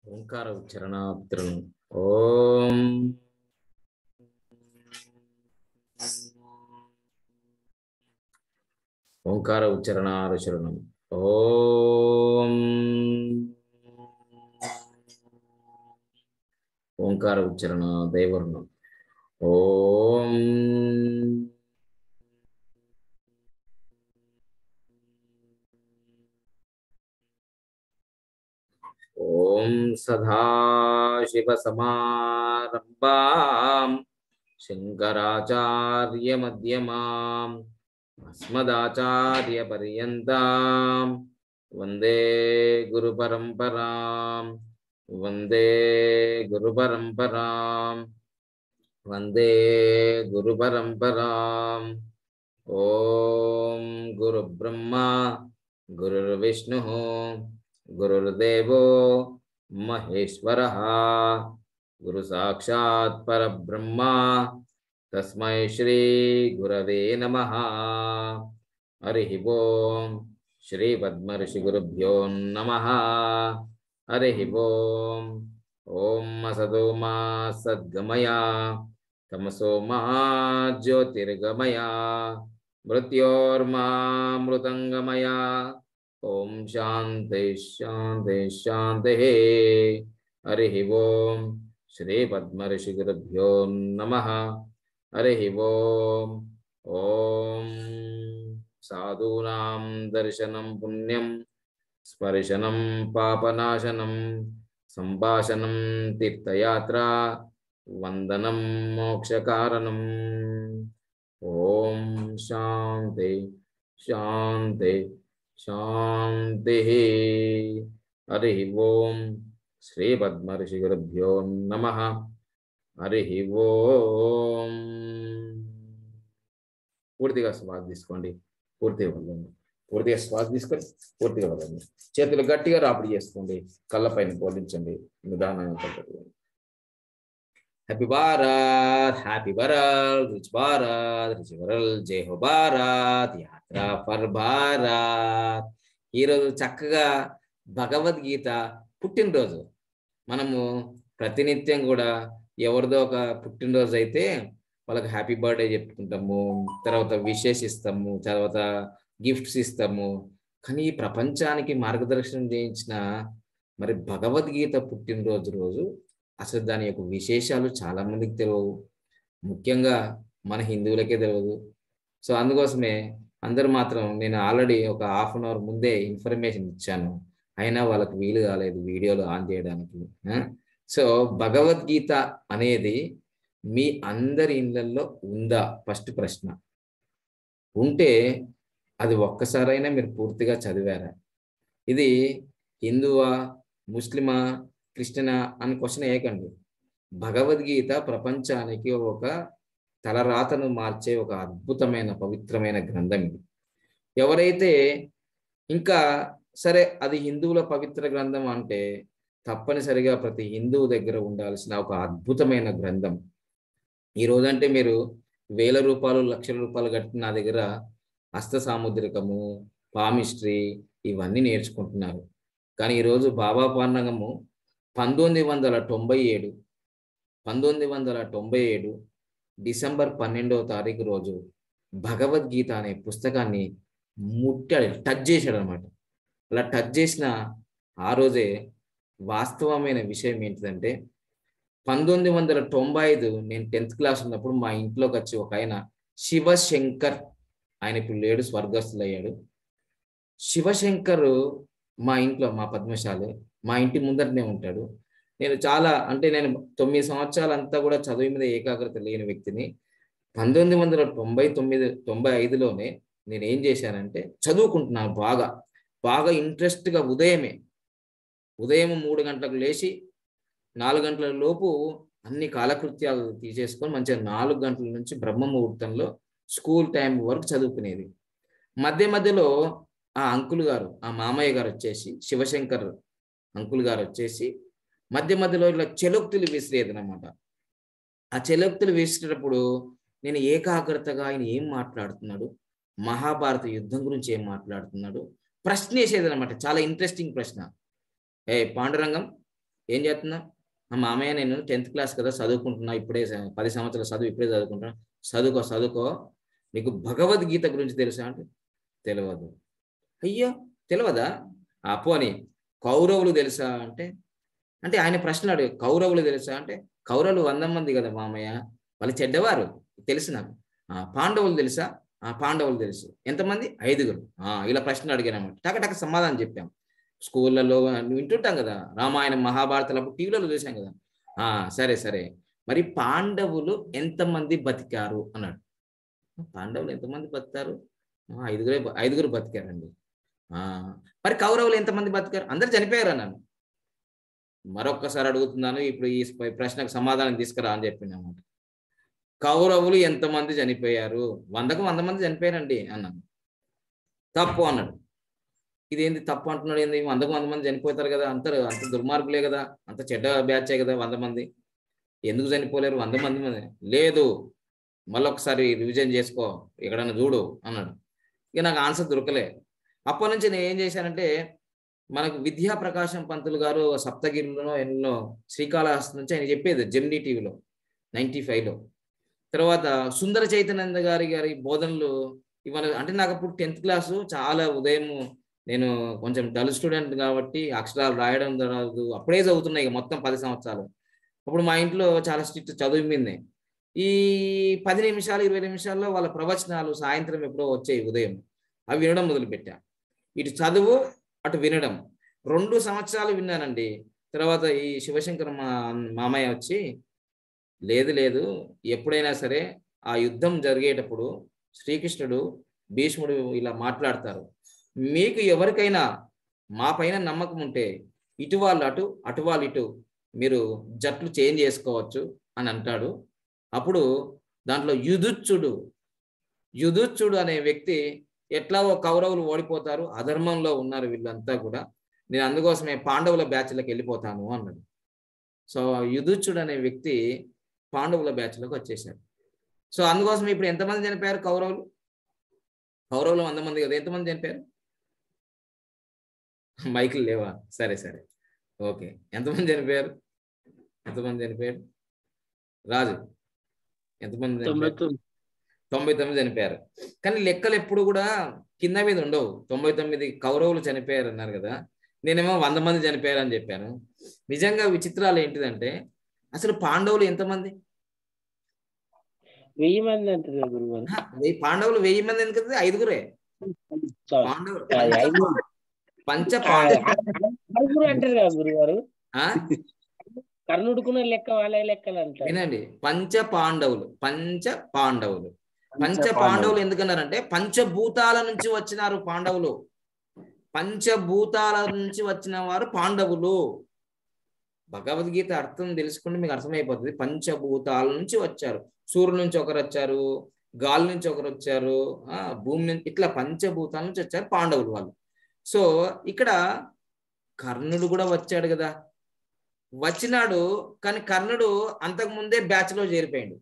ఓంకార ఉచ్చరణాత్రం ఓం ఓంకార ఉచ్చరణారుచరణం ఓం ఓంకార ఉచ్చరణ దైవర్ణం ఓం ఓం సదాశివసమారంభాం శంకరాచార్యమధ్యమాం అస్మదాచార్యపర్యంతాం వందే గురుపరంపరాం వందే గురుపరంపరాం వందే గురుపరంపరాం ఓం గురుబ్రహ్మా గురుర్విష్ణు గురుర్దేవో మహేశ్వర గురు సాక్షాత్ పరబ్రహ్మ తస్మై శ్రీ గురవే నమ హరి ఓం శ్రీ పద్మర్షి గురుభ్యో నమ హరి ఓం ఓం అసదో మా సద్గమయ తమసో మా జ్యోతిర్గమయ మృత్యోర్మా మృతంగమయ ఓం శాంతి శాంతి శాంతి హరి ఓం శ్రీ పద్మర్షి గురుభ్యో నమ హరి ఓం ఓం సాధూనాం దర్శనం పుణ్యం స్పర్శనం పాపనాశనం సంభాషణం తీర్థయాత్ర వందనం మోక్షకారణం ఓం శాంతి శాంతి శాంతి హరి ఓం శ్రీ పద్మర్షి గురుభ్యో నమ హరి ఓం పూర్తిగా శ్వాస తీసుకోండి పూర్తిగా వదలండి పూర్తిగా శ్వాస తీసుకొని పూర్తిగా వదలండి చేతులు గట్టిగా రాపిడి చేసుకోండి కళ్ళపైన బోధించండి నిదానంగా పట్టుకోండి happy Bharat happy world rich Bharat rich world జై హో భారత్ యాత్ర ఫర్ భారత్ ఈరోజు చక్కగా భగవద్గీత పుట్టినరోజు మనము ప్రతినిత్యం కూడా ఎవరిదో ఒక పుట్టినరోజు అయితే వాళ్ళకి హ్యాపీ బర్త్డే చెప్పుకుంటాము తర్వాత విషెస్ ఇస్తాము తర్వాత గిఫ్ట్స్ ఇస్తాము కానీ ఈ ప్రపంచానికి మార్గదర్శనం చేయించిన మరి భగవద్గీత పుట్టినరోజు రోజు అసలు దాని యొక్క విశేషాలు చాలా మందికి తెలియవు ముఖ్యంగా మన హిందువులకే తెలియదు సో అందుకోసమే అందరు మాత్రం నేను ఆల్రెడీ ఒక హాఫ్ అన్ అవర్ ముందే ఇన్ఫర్మేషన్ ఇచ్చాను అయినా వాళ్ళకి వీలు కాలేదు వీడియోలు ఆన్ చేయడానికి సో భగవద్గీత అనేది మీ అందరి ఇళ్ళల్లో ఉందా ఫస్ట్ ప్రశ్న ఉంటే అది ఒక్కసారైనా మీరు పూర్తిగా చదివారా ఇది హిందువా ముస్లిమా క్రిస్టియనా అని క్వశ్చన్ వేయకండి భగవద్గీత ప్రపంచానికి ఒక తలరాతను మార్చే ఒక అద్భుతమైన పవిత్రమైన గ్రంథం ఇది ఎవరైతే ఇంకా సరే అది హిందువుల పవిత్ర గ్రంథం అంటే తప్పనిసరిగా ప్రతి హిందువు దగ్గర ఉండాల్సిన ఒక అద్భుతమైన గ్రంథం ఈ రోజంటే మీరు వేల రూపాయలు లక్షల రూపాయలు కట్టి నా దగ్గర హస్త సాముద్రికము పామిస్ట్రీ ఇవన్నీ నేర్చుకుంటున్నారు కానీ ఈరోజు బాబా పాండగము పంతొమ్మిది వందల తొంభై ఏడు పంతొమ్మిది వందల తొంభై ఏడు డిసెంబర్ పన్నెండవ తారీఖు రోజు భగవద్గీత అనే పుస్తకాన్ని ముట్టాడు టచ్ చేశాడు అనమాట అలా టచ్ చేసిన ఆ రోజే వాస్తవమైన విషయం ఏంటిదంటే పంతొమ్మిది వందల తొంభై ఐదు నేను టెన్త్ క్లాస్ ఉన్నప్పుడు మా ఇంట్లోకి వచ్చి ఒక ఆయన శివశంకర్ ఆయన ఇప్పుడు లేడు స్వర్గస్థులు అయ్యాడు శివశంకర్ మా ఇంట్లో మా పద్మశాలి మా ఇంటి ముందరనే ఉంటాడు నేను చాలా అంటే నేను తొమ్మిది సంవత్సరాలంతా కూడా చదువు మీద ఏకాగ్రత లేని వ్యక్తిని పంతొమ్మిది వందల తొంభై తొమ్మిది తొంభై ఐదులోనే నేను ఏం చేశానంటే చదువుకుంటున్నాను బాగా బాగా ఇంట్రెస్ట్గా ఉదయమే ఉదయం మూడు గంటలకు లేచి నాలుగు గంటల లోపు అన్ని కాలకృత్యాలు తీసేసుకొని మంచిగా నాలుగు గంటల నుంచి బ్రహ్మ ముహూర్తంలో స్కూల్ టైం వరకు చదువుకునేది మధ్య మధ్యలో ఆ అంకుల్ గారు ఆ మామయ్య గారు వచ్చేసి శివశంకర్ అంకుల్ గారు వచ్చేసి మధ్య మధ్యలో ఇలా చెలోక్తులు విసిరేది అనమాట ఆ చెలోక్తులు విసిరేటప్పుడు నేను ఏకాగ్రతగా ఆయన ఏం మాట్లాడుతున్నాడు మహాభారత యుద్ధం గురించి ఏం మాట్లాడుతున్నాడు ప్రశ్న వేసేది అనమాట చాలా ఇంట్రెస్టింగ్ ప్రశ్న ఏ పాండురంగం ఏం చేస్తున్నా మా మామయ్య నేను టెన్త్ క్లాస్ కదా చదువుకుంటున్నా ఇప్పుడే స- పది సంవత్సరాల చదువు ఇప్పుడే చదువుకుంటున్నా చదువుకో చదువుకో నీకు భగవద్గీత గురించి తెలుసా అంటే తెలియదు అయ్యో తెలియదా ఆ పోని కౌరవులు తెలుసా అంటే అంటే ఆయన ప్రశ్న అడిగి కౌరవులు తెలుసా అంటే కౌరవులు వంద మంది కదా మామయ్య వాళ్ళు చెడ్డవారు తెలుసు నాకు ఆ పాండవులు తెలుసా ఆ పాండవులు తెలుసు ఎంతమంది ఐదుగురు ఆ ఇలా ప్రశ్న అడిగానమాట టకటక సమాధానం చెప్పాం స్కూళ్ళలో వింటుంటాం కదా రామాయణం మహాభారతాలు అప్పుడు టీవీలలో చూసాం కదా ఆ సరే సరే మరి పాండవులు ఎంతమంది బతికారు అన్నాడు పాండవులు ఎంతమంది బతికారు ఆ, ఐదుగురే బ- ఐదుగురు బతికారండి ఆ మరి కౌరవులు ఎంతమంది బతికారు అందరు చనిపోయారు అన్నాను మరొక్కసారి అడుగుతున్నాను ఇప్పుడు ఈ స్ప- ప్రశ్నకు సమాధానం తీసుకురా అని చెప్పింది అన్నమాట కౌరవులు ఎంతమంది చనిపోయారు వందకు వంద మంది చనిపోయారండి అన్నాను తప్పు అన్నాడు ఇదేంది తప్పు అంటున్నాడు ఏంది వందకు వంద మంది చనిపోతారు కదా అంత అంత దుర్మార్గులే కదా అంత చెడ్డ బ్యాచే కదా వంద మంది ఎందుకు చనిపోలేరు వంద మంది మంది లేదు మళ్ళొకసారి రివిజన్ చేసుకో ఎక్కడన్నా చూడు అన్నాడు ఇక నాకు ఆన్సర్ దొరకలే అప్పటి నుంచి నేను ఏం చేశానంటే మనకు విద్యా ప్రకాశం పంతులు గారు సప్తగిరిలో ఎన్నో శ్రీకాళహస్తి నుంచి ఆయన చెప్పేది జెమినీ టీవీలో నైన్టీ ఫైవ్లో తర్వాత సుందర చైతన్యంద గారి గారి బోధనలు ఇవాళ అంటే నాకు అప్పుడు టెన్త్ క్లాసు చాలా ఉదయం నేను కొంచెం డల్ స్టూడెంట్ కాబట్టి అక్షరాలు రాయడం రాదు అప్పుడే చదువుతున్నాయి ఇక మొత్తం పది సంవత్సరాలు అప్పుడు మా ఇంట్లో చాలా స్ట్రిక్ట్ చదివింది ఈ పది నిమిషాలు ఇరవై నిమిషాల్లో వాళ్ళ ప్రవచనాలు సాయంత్రం ఎప్పుడో వచ్చాయి ఉదయం అవి వినడం మొదలుపెట్టా ఇటు చదువు అటు వినడం రెండు సంవత్సరాలు విన్నానండి తర్వాత ఈ శివశంకర్ మా మామయ్య వచ్చి లేదు లేదు ఎప్పుడైనా సరే ఆ యుద్ధం జరిగేటప్పుడు శ్రీకృష్ణుడు భీష్ముడు ఇలా మాట్లాడతారు మీకు ఎవరికైనా మా పైన నమ్మకం ఉంటే ఇటు వాళ్ళు అటు అటు వాళ్ళు ఇటు మీరు జట్లు చేంజ్ చేసుకోవచ్చు అని అంటాడు అప్పుడు దాంట్లో యుధుచ్చుడు యుధుచ్చుడు అనే వ్యక్తి ఎట్లా ఓ కౌరవులు ఓడిపోతారు అధర్మంలో ఉన్నారు వీళ్ళంతా కూడా నేను అందుకోసమే పాండవుల బ్యాచ్లకు వెళ్ళిపోతాను అన్నాడు సో యుధుచ్చుడు అనే వ్యక్తి పాండవుల బ్యాచ్లోకి వచ్చేసాడు సో అందుకోసం ఇప్పుడు ఎంతమంది చనిపోయారు కౌరవులు కౌరవులు వంద మంది కదా ఎంతమంది చనిపోయారు మైకులు లేవా సరే సరే ఓకే ఎంతమంది చనిపోయారు ఎంతమంది చనిపోయారు రాజు ఎంతమంది తొంభై చనిపోయారు తొమ్మిది తొంభై తొమ్మిది చనిపోయారు కానీ లెక్కలు ఎప్పుడు కూడా కింద మీద ఉండవు తొంభై తొమ్మిది కౌరవులు చనిపోయారు అన్నారు కదా నేనేమో వంద మంది చనిపోయారు అని చెప్పాను నిజంగా విచిత్రాలు ఏంటిదంటే అసలు పాండవులు ఎంతమంది వెయ్యి మంది అంటారు కదా గురుగారు హ, వెయ్యి పాండవులు వెయ్యి మంది ఎందుకంటే ఐదుగురే సారీ. పాండవులు అది ఐదు మంది. పంచ ఆ, పాండవులు ఆరుగురు అంటారు కదా గురుగారు ఆ? కర్ణుడుకున్న లెక్క వాళ్ళ లెక్కలు అంటారు వినండి పంచ పాండవులు పంచ పాండవులు పంచ పాండవులు ఎందుకన్నారంటే పంచభూతాల నుంచి వచ్చినారు పాండవులు పంచభూతాల నుంచి వచ్చిన వారు పాండవులు భగవద్గీత అర్థం తెలుసుకుంటే మీకు అర్థమైపోతుంది పంచభూతాల నుంచి వచ్చారు సూర్యుల నుంచి ఒకరు వచ్చారు గాలి నుంచి ఒకరు వచ్చారు ఆ భూమి నుంచి ఇట్లా పంచభూతాల నుంచి వచ్చారు పాండవులు వాళ్ళు సో ఇక్కడ కర్ణుడు కూడా వచ్చాడు కదా వచ్చినాడు కానీ కర్ణుడు అంతకు ముందే బ్యాచ్ లో చేరిపోయాడు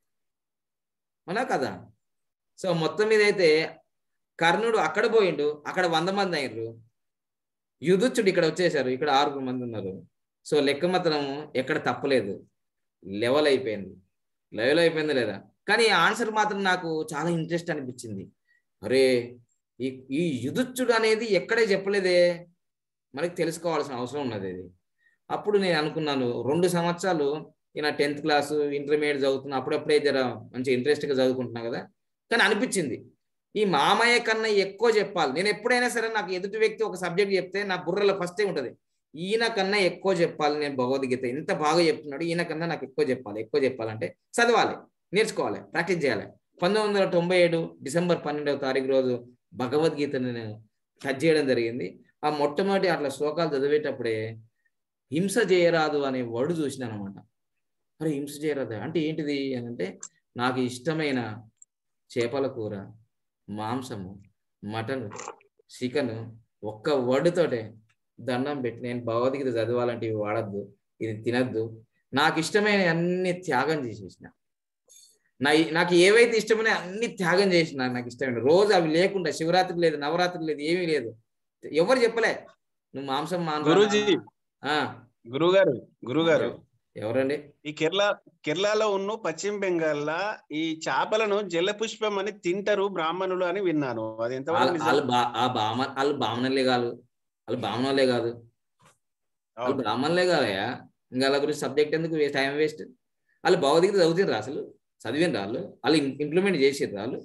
అవునా కదా సో మొత్తం మీద అయితే కర్ణుడు అక్కడ పోయిండు అక్కడ వంద మంది అయ్యారు యుధుచ్చుడు ఇక్కడ వచ్చేసారు ఇక్కడ ఆరుగురు మంది ఉన్నారు సో లెక్క మాత్రం ఎక్కడ తప్పలేదు లెవెల్ అయిపోయింది లెవెల్ అయిపోయింది లేదా కానీ ఆన్సర్ మాత్రం నాకు చాలా ఇంట్రెస్ట్ అనిపించింది అరే ఈ ఈ యుధుచ్చుడు అనేది ఎక్కడే చెప్పలేదే మనకి తెలుసుకోవాల్సిన అవసరం ఉన్నది ఇది అప్పుడు నేను అనుకున్నాను రెండు సంవత్సరాలు ఈయన టెన్త్ క్లాస్ ఇంటర్మీడియట్ చదువుతున్నా అప్పుడప్పుడే జర మంచి ఇంట్రెస్ట్గా చదువుకుంటున్నా కదా కానీ అనిపించింది ఈ మామయ్య కన్నా ఎక్కువ చెప్పాలి నేను ఎప్పుడైనా సరే నాకు ఎదుటి వ్యక్తి ఒక సబ్జెక్ట్ చెప్తే నా బుర్రలో ఫస్టే ఉంటుంది ఈయన కన్నా ఎక్కువ చెప్పాలి నేను భగవద్గీత ఎంత బాగా చెప్తున్నాడు ఈయన కన్నా నాకు ఎక్కువ చెప్పాలి ఎక్కువ చెప్పాలంటే చదవాలి నేర్చుకోవాలి ప్రాక్టీస్ చేయాలి పంతొమ్మిది వందల తొంభై ఏడు డిసెంబర్ పన్నెండవ తారీఖు రోజు భగవద్గీతను నేను టచ్ చేయడం జరిగింది ఆ మొట్టమొదటి అట్లా శ్లోకాలు చదివేటప్పుడే హింస చేయరాదు అనే వర్డ్ చూసినాను అనమాట అరే హింస చేయరాదు అంటే ఏంటిది అని అంటే నాకు ఇష్టమైన చేపల కూర మాంసము మటన్ చికెన్ ఒక్క వర్డ్ తోటే దండం పెట్టి నేను భగవద్గీత చదవాలంటే ఇవి వాడద్దు ఇది తినద్దు నాకు ఇష్టమైన అన్ని త్యాగం చేసేసిన నా నాకు ఏవైతే ఇష్టమైనా అన్ని త్యాగం చేసిన నాకు ఇష్టమైన రోజు అవి లేకుండా శివరాత్రి లేదు నవరాత్రి లేదు ఏమీ లేదు ఎవరు చెప్పలే నువ్వు మాంసం మానరా గురూజీ ఆ, గురుగారు గురుగారు ఎవరండి ఈ కేరళ కేరళలో ఉన్న పశ్చిమ బెంగాల్లో ఈ చేపలను జల పుష్పం అని తింటారు బ్రాహ్మణులు అని విన్నాను అది ఎంతవరకు వాళ్ళు నిజం? వాళ్ళు బా- ఆ బామ వాళ్ళు బామణలే కాదు వాళ్ళు బామణలే కాదు వాళ్ళు అవును. బ్రాహ్మణులే కాదయా ఇంకా వాళ్ళ గురించి సబ్జెక్ట్ ఎందుకు టైం వేస్ట్ వాళ్ళు భగవద్గీత చదువుతారు అసలు చదివిన వాళ్ళు వాళ్ళు ఇంప్లిమెంట్ చేసారు వాళ్ళు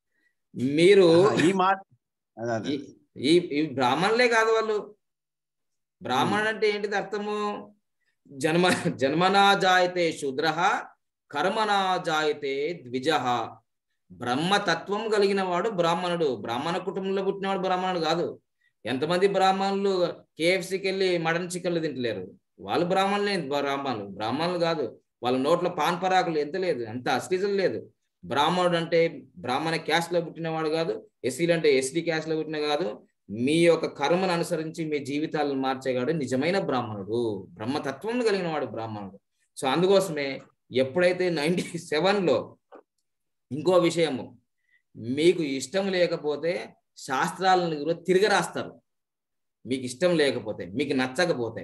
మీరు ఆహా, ఈ మాట అదే, అదే. ఈ- ఈ ఈ బ్రాహ్మణులే కాదు వాళ్ళు బ్రాహ్మణుడు అంటే ఏంటిది అర్థము జన్మ జన్మనా జాయతే శూద్ర కర్మనా జాయతే ద్విజ బ్రహ్మతత్వం కలిగిన వాడు బ్రాహ్మణుడు బ్రాహ్మణ కుటుంబంలో పుట్టినవాడు బ్రాహ్మణుడు కాదు ఎంతమంది బ్రాహ్మణులు కేఎఫ్సికి వెళ్ళి మటన్ చికెన్లు తింటలేరు వాళ్ళు బ్రాహ్మణులే బ్రాహ్మణులు బ్రాహ్మణులు కాదు వాళ్ళ నోట్లో పాన్ పరాకులు ఎంత లేదు అంత అశ్లీజం లేదు బ్రాహ్మణుడు అంటే బ్రాహ్మణ క్యాస్ట్ లో పుట్టినవాడు కాదు ఎస్సీలు అంటే ఎస్టీ క్యాస్ట్ లో పుట్టిన కాదు మీ యొక్క కర్మను అనుసరించి మీ జీవితాలను మార్చేగాడు నిజమైన బ్రాహ్మణుడు బ్రహ్మతత్వం కలిగిన వాడు బ్రాహ్మణుడు సో అందుకోసమే ఎప్పుడైతే నైన్టీ లో ఇంకో విషయము మీకు ఇష్టం లేకపోతే శాస్త్రాలను కూడా తిరిగి రాస్తారు మీకు ఇష్టం లేకపోతే మీకు నచ్చకపోతే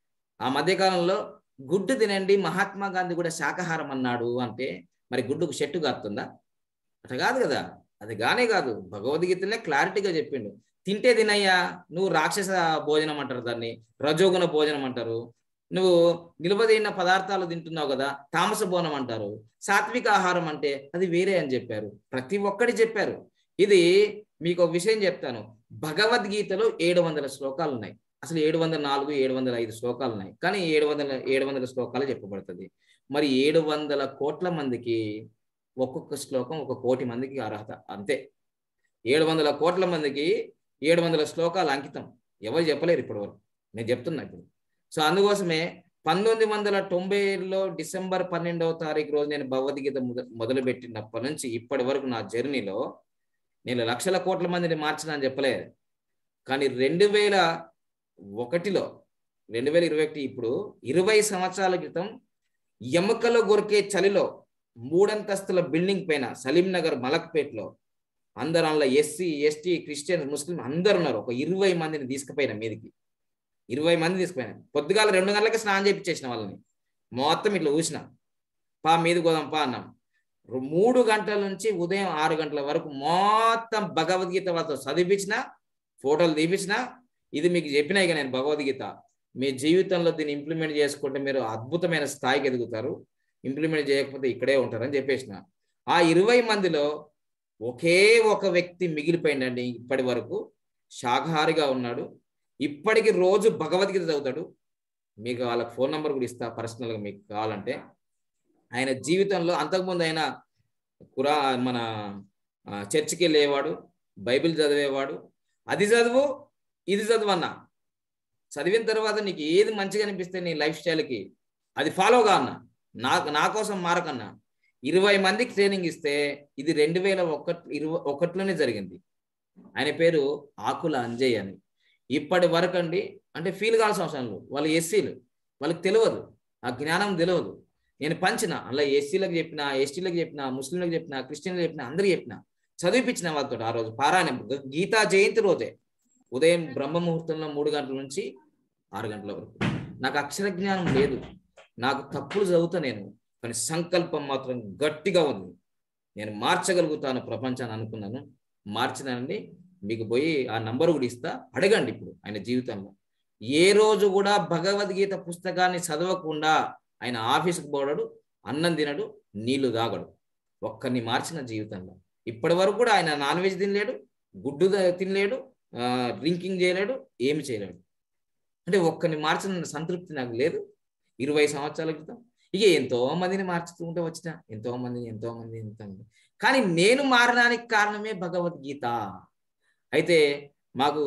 ఆ మధ్యకాలంలో గుడ్డు తినండి మహాత్మా గాంధీ కూడా శాకాహారం అన్నాడు అంటే మరి గుడ్డుకు చెట్టు కాస్తుందా అట్లా కాదు కదా అది గానే కాదు భగవద్గీతనే క్లారిటీగా చెప్పిండు తింటే తినయ్యా నువ్వు రాక్షస భోజనం అంటారు దాన్ని రజోగుణ భోజనం అంటారు నువ్వు నిలబడిన పదార్థాలు తింటున్నావు కదా తామస భోజనం అంటారు సాత్విక ఆహారం అంటే అది వేరే అని చెప్పారు ప్రతి ఒక్కటి చెప్పారు ఇది మీకు ఒక విషయం చెప్తాను భగవద్గీతలో ఏడు వందల శ్లోకాలు ఉన్నాయి అసలు ఏడు వందల నాలుగు ఏడు వందల ఐదు శ్లోకాలు ఉన్నాయి కానీ ఏడు వందల ఏడు వందల శ్లోకాలు చెప్పబడుతుంది మరి ఏడు వందల కోట్ల మందికి ఒక్కొక్క శ్లోకం ఒక కోటి మందికి అర్హత అంతే ఏడు వందల కోట్ల మందికి ఏడు వందల శ్లోకాలు అంకితం ఎవరు చెప్పలేరు ఇప్పటి వరకు నేను చెప్తున్నా ఇప్పుడు సో అందుకోసమే పంతొమ్మిది వందల తొంభై ఏడులో డిసెంబర్ పన్నెండవ తారీఖు రోజు నేను భగవద్గీత మొద- మొదలుపెట్టినప్పటి నుంచి ఇప్పటి వరకు నా జర్నీలో నేను లక్షల కోట్ల మందిని మార్చిన అని చెప్పలేదు కానీ రెండు వేల ఒకటిలో రెండు వేల ఇరవై ఒకటి ఇప్పుడు ఇరవై సంవత్సరాల క్రితం ఎముకలో గొరికే చలిలో మూడంతస్తుల బిల్డింగ్ పైన సలీం నగర్ మలక్పేట్లో అందరు అందులో ఎస్సీ ఎస్టీ క్రిస్టియన్ ముస్లిం అందరు ఉన్నారు ఒక ఇరవై మందిని తీసుకుపోయిన మీదకి ఇరవై మంది తీసుకుపోయినా పొద్దుగాల రెండు గంటలకి స్నానం చేయించేసిన వాళ్ళని మొత్తం ఇట్లా ఊసిన పా మీద గోదాం పా అన్నాం రు- మూడు గంటల నుంచి ఉదయం ఆరు గంటల వరకు మొత్తం భగవద్గీత వాళ్ళతో చదివించిన ఫోటోలు తీపించిన ఇది మీకు చెప్పినా ఇక నేను భగవద్గీత మీ జీవితంలో దీన్ని ఇంప్లిమెంట్ చేసుకుంటే మీరు అద్భుతమైన స్థాయికి ఎదుగుతారు ఇంప్లిమెంట్ చేయకపోతే ఇక్కడే ఉంటారని చెప్పేసిన ఆ ఇరవై మందిలో ఒకే ఒక వ్యక్తి మిగిలిపోయిందండి ఇప్పటి వరకు శాకాహారిగా ఉన్నాడు ఇప్పటికి రోజు భగవద్గీత చదువుతాడు మీకు వాళ్ళకి ఫోన్ నెంబర్ కూడా ఇస్తా పర్సనల్గా మీకు కావాలంటే ఆయన జీవితంలో అంతకుముందు ఆయన కురా మన ఆ, చర్చికి వెళ్ళేవాడు బైబిల్ చదివేవాడు అది చదువు ఇది చదువు అన్న చదివిన తర్వాత నీకు ఏది మంచిగా అనిపిస్తే నీ లైఫ్ స్టైల్కి అది ఫాలోగా అన్న నాకు నా కోసం మారకన్నా ఇరవై మందికి ట్రైనింగ్ ఇస్తే ఇది రెండు వేల ఒకటి ఇరవై ఒకటిలోనే జరిగింది ఆయన పేరు ఆకుల అంజయ్ అని ఇప్పటి వరకు అండి అంటే ఫీల్ కావాల్సిన అవసరం లేదు వాళ్ళు ఎస్సీలు వాళ్ళకి తెలియదు ఆ జ్ఞానం తెలియదు నేను పంచిన అలా ఎస్సీలకు చెప్పిన ఎస్టీలకు చెప్పిన ముస్లింలకు చెప్పిన క్రిస్టియన్లకు చెప్పిన అందరికి చెప్పిన చదివిపించిన వాళ్ళతో ఆ రోజు పారాయణం గ- గీతా జయంతి రోజే ఉదయం బ్రహ్మ ముహూర్తంలో మూడు గంటల నుంచి ఆరు గంటల వరకు నాకు అక్షర జ్ఞానం లేదు నాకు తప్పులు చదువుతా నేను కానీ సంకల్పం మాత్రం గట్టిగా ఉంది నేను మార్చగలుగుతాను ప్రపంచాన్ని అనుకున్నాను మార్చినానండి మీకు పోయి ఆ నంబర్ కూడా ఇస్తా అడగండి ఇప్పుడు ఆయన జీవితంలో ఏ రోజు కూడా భగవద్గీత పుస్తకాన్ని చదవకుండా ఆయన ఆఫీస్కి పోవడాడు అన్నం తినడు నీళ్లు తాగడు ఒక్కరిని మార్చిన జీవితంలో ఇప్పటి వరకు కూడా ఆయన నాన్ వెజ్ తినలేడు గుడ్డు ద- తినలేడు డ్రింకింగ్ చేయలేడు ఏమి చేయలేడు అంటే ఒక్కరిని మార్చిన సంతృప్తి నాకు లేదు ఇరవై సంవత్సరాల క్రితం ఇక ఎంతో మందిని మార్చుతూ ఉంటే వచ్చిన ఎంతో మందిని ఎంతో మంది ఎంతో మంది కానీ నేను మారడానికి కారణమే భగవద్గీత అయితే మాకు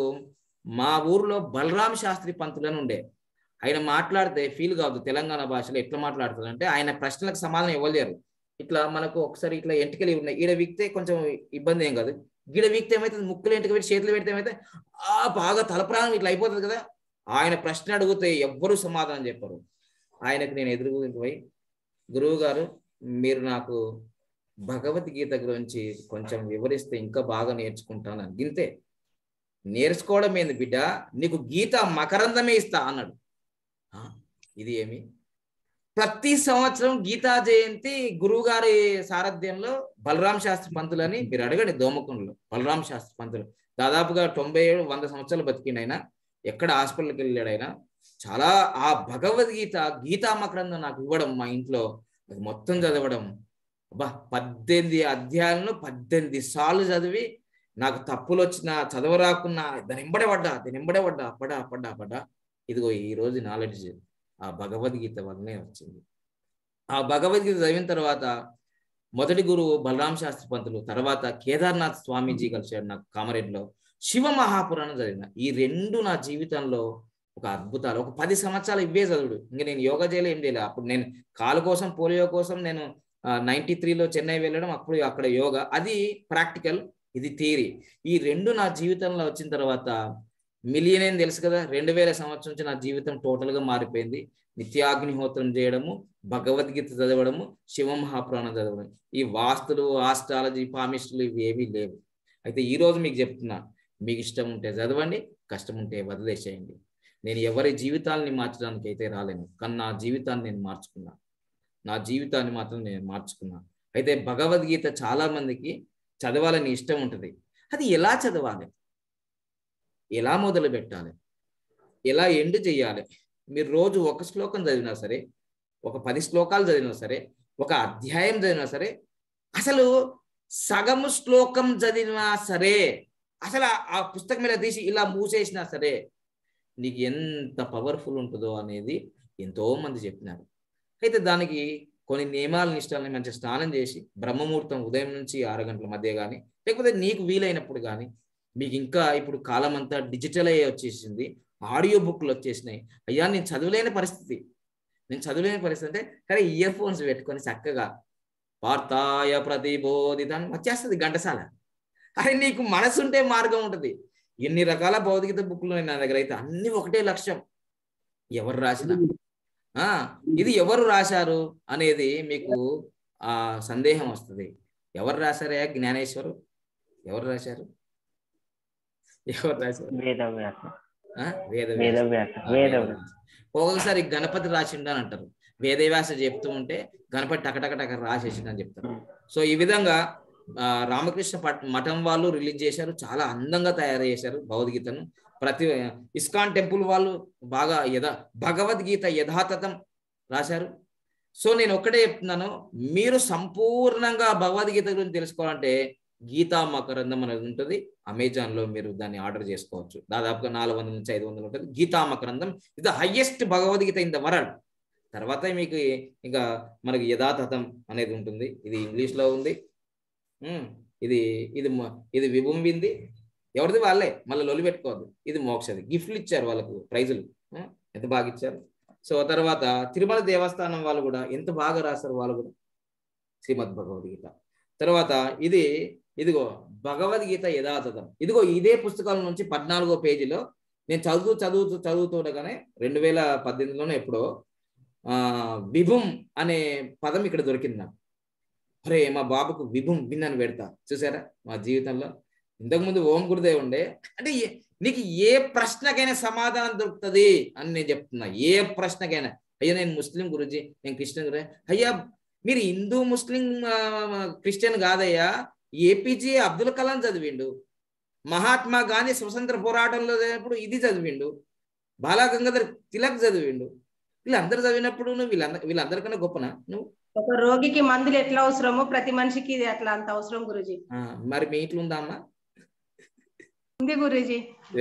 మా ఊర్లో బలరాం శాస్త్రి పంతులని ఉండే ఆయన మాట్లాడితే ఫీల్ కాదు తెలంగాణ భాషలో ఎట్లా మాట్లాడుతారు అంటే ఆయన ప్రశ్నలకు సమాధానం ఇవ్వలేరు ఇట్లా మనకు ఒకసారి ఇట్లా ఎంటికలు ఉన్నాయి ఈడ వీక్తే కొంచెం ఇబ్బంది ఏం కాదు గీడ వీక్తే ఏమైతే ముక్కులు ఎంటిక పెట్టి చేతులు పెడితే ఏమైతే ఆ బాగా తలప్రాణం ఇట్లా అయిపోతుంది కదా ఆయన ప్రశ్న అడిగితే ఎవ్వరూ సమాధానం చెప్పరు ఆయనకు నేను ఎదురు పోయి గురువు గారు మీరు నాకు భగవద్గీత గురించి కొంచెం వివరిస్తే ఇంకా బాగా నేర్చుకుంటాను అని గింతే నేర్చుకోవడం ఏంది బిడ్డ నీకు గీత మకరందమే ఇస్తా అన్నాడు "ఆ? ఇది ఏమి ప్రతి సంవత్సరం గీతా జయంతి గురువు గారి సారథ్యంలో బలరాం శాస్త్రి పంతులు అని మీరు అడగండి దోమకుండలో బలరాం శాస్త్రి పంతులు దాదాపుగా తొంభై ఏడు వంద సంవత్సరాలు బతికిండు ఆయన ఎక్కడ హాస్పిటల్కి వెళ్ళాడు ఆయన చాలా ఆ భగవద్గీత గీతామకరందం నాకు ఇవ్వడం మా ఇంట్లో అది మొత్తం చదవడం అబ్బా పద్దెనిమిది అధ్యాయాలను పద్దెనిమిది సార్లు చదివి నాకు తప్పులు వచ్చినా చదవరాకున్నా దాని ఎంబడే పడ్డా దాని ఎంబడే పడ్డా పడ్డా పడ్డా పడ్డా ఇదిగో ఈ రోజు నాలెడ్జ్ ఆ భగవద్గీత వల్లనే వచ్చింది ఆ భగవద్గీత చదివిన తర్వాత మొదటి గురువు బలరాం శాస్త్రి పంతులు తర్వాత కేదార్నాథ్ స్వామీజీ కలిశాడు నాకు కామారెడ్డిలో శివ మహాపురాణం చదివిన ఈ రెండు నా జీవితంలో ఒక అద్భుతాలు ఒక పది సంవత్సరాలు ఇవే చదువుడు ఇంకా నేను యోగా చేయలే ఏం చేయలే అప్పుడు నేను కాలు కోసం పోలియో కోసం నేను నైన్టీ త్రీలో చెన్నై వెళ్ళడం అప్పుడు అక్కడ యోగా అది ప్రాక్టికల్ ఇది థియరీ ఈ రెండు నా జీవితంలో వచ్చిన తర్వాత మిలియన్ అని తెలుసు కదా రెండు వేల సంవత్సరం నుంచి నా జీవితం టోటల్ గా మారిపోయింది నిత్యాగ్నిహోత్రం చేయడము భగవద్గీత చదవడము శివ మహాపురాణం చదవడం ఈ వాస్తులు ఆస్ట్రాలజీ పామిస్టులు ఇవి ఏవి లేవు అయితే ఈ రోజు మీకు చెప్తున్నా మీకు ఇష్టం ఉంటే చదవండి కష్టం ఉంటే వదిలేసేయండి నేను ఎవరి జీవితాలని మార్చడానికి అయితే రాలేను కానీ నా జీవితాన్ని నేను మార్చుకున్నా నా జీవితాన్ని మాత్రం నేను మార్చుకున్నా అయితే భగవద్గీత చాలా మందికి చదవాలని ఇష్టం ఉంటుంది అది ఎలా చదవాలి ఎలా మొదలు పెట్టాలి ఎలా ఎండ్ చేయాలి మీరు రోజు ఒక శ్లోకం చదివినా సరే ఒక పది శ్లోకాలు చదివినా సరే ఒక అధ్యాయం చదివినా సరే అసలు సగము శ్లోకం చదివినా సరే అసలు ఆ పుస్తకం మీద తీసి ఇలా మూసేసినా సరే నీకు ఎంత పవర్ఫుల్ ఉంటుందో అనేది ఎంతో మంది చెప్పినారు అయితే దానికి కొన్ని నియమాలు నిష్టాలని మంచి స్నానం చేసి బ్రహ్మముహూర్తం ఉదయం నుంచి ఆరు గంటల మధ్య కానీ లేకపోతే నీకు వీలైనప్పుడు కానీ మీకు ఇంకా ఇప్పుడు కాలం అంతా డిజిటల్ అయ్యే వచ్చేసింది ఆడియో బుక్లు వచ్చేసినాయి అయ్యా నేను చదవలేని పరిస్థితి నేను చదవలేని పరిస్థితి అంటే సరే ఇయర్ ఫోన్స్ పెట్టుకొని చక్కగా వార్తాయ ప్రతిబోధితాన్ని వచ్చేస్తుంది ఘంటసాల అరే నీకు మనసు ఉంటే మార్గం ఉంటుంది ఎన్ని రకాల భౌతికత బుక్లు నా దగ్గర అయితే అన్ని ఒకటే లక్ష్యం ఎవరు రాసిన ఆ ఇది ఎవరు రాశారు అనేది మీకు ఆ సందేహం వస్తుంది ఎవరు రాశారయ్యా జ్ఞానేశ్వరు ఎవరు రాశారు ఎవరు రాశారు వేదవ్యాస ఆ? వేద వేదవ్యాస వేదవ్యాస ఒక్కొక్కసారి గణపతి రాసిండు అని అంటారు వేదవ్యాస చెప్తూ ఉంటే గణపతి టకటక టక రాసేసిండు అని చెప్తారు సో ఈ విధంగా ఆ, రామకృష్ణ పట్ మఠం వాళ్ళు రిలీజ్ చేశారు చాలా అందంగా తయారు చేశారు భగవద్గీతను ప్రతి ఇస్కాన్ టెంపుల్ వాళ్ళు బాగా యథా భగవద్గీత యథాతథం రాశారు సో నేను ఒక్కటే చెప్తున్నాను మీరు సంపూర్ణంగా భగవద్గీత గురించి తెలుసుకోవాలంటే గీతా మకరందం అనేది ఉంటుంది అమెజాన్ లో మీరు దాన్ని ఆర్డర్ చేసుకోవచ్చు దాదాపుగా నాలుగు వందల నుంచి ఐదు వందలు ఉంటుంది గీతా మకరందం ఇది the highest Bhagavad Gita in the world తర్వాత మీకు ఇంకా మనకి యథాతథం అనేది ఉంటుంది ఇది ఇంగ్లీష్ లో ఉంది ఉమ్, ఇది ఇది మ- ఇది విభుంబింది ఎవరిది వాళ్ళే మళ్ళీ లొలి పెట్టుకోవద్దు ఇది మోక్షది గిఫ్ట్లు ఇచ్చారు వాళ్ళకు ప్రైజులు ఆ, ఎంత బాగా ఇచ్చారు సో తర్వాత తిరుమల దేవస్థానం వాళ్ళు కూడా ఎంత బాగా రాశారు వాళ్ళు కూడా శ్రీమద్ భగవద్గీత తర్వాత ఇది ఇదిగో భగవద్గీత యథాతథం ఇదిగో ఇదే పుస్తకాల నుంచి పద్నాలుగో పేజీలో నేను చదువు చదువుతూ చదువుతుండగానే రెండు వేల పద్దెనిమిదిలోనే ఎప్పుడో ఆ విభుం అనే పదం ఇక్కడ దొరికింది నాకు అరే మా బాబుకు విభుం బిన్ అని పెడతా చూసారా మా జీవితంలో ఇంతకుముందు ఓం గురుదేవ్ ఉండే అంటే ఏ- నీకు ఏ ప్రశ్నకైనా సమాధానం దొరుకుతుంది అని నేను చెప్తున్నా ఏ ప్రశ్నకైనా అయ్యా నేను ముస్లిం గురుజీ నేను క్రిస్టియన్ గురు అయ్యా మీరు హిందూ ముస్లిం ఆ, క్రిస్టియన్ కాదయ్యా ఏపీజే అబ్దుల్ కలాం చదివిండు మహాత్మా గాంధీ స్వతంత్ర పోరాటంలో చదివినప్పుడు ఇది చదివిండు బాలా గంగాధర్ తిలక్ చదివిండు వీళ్ళందరూ చదివినప్పుడు నువ్వు వీళ్ళందరి వీళ్ళందరికన్నా గొప్పనా నువ్వు ఒక రోగికి మందులు ఎట్లా అవసరమో ప్రతి మనిషికి ఇది అట్లా అంత అవసరం గురుజీ ఆ, మరి మీ ఇంట్లో ఉందా అమ్మా ఉంది గురుజీ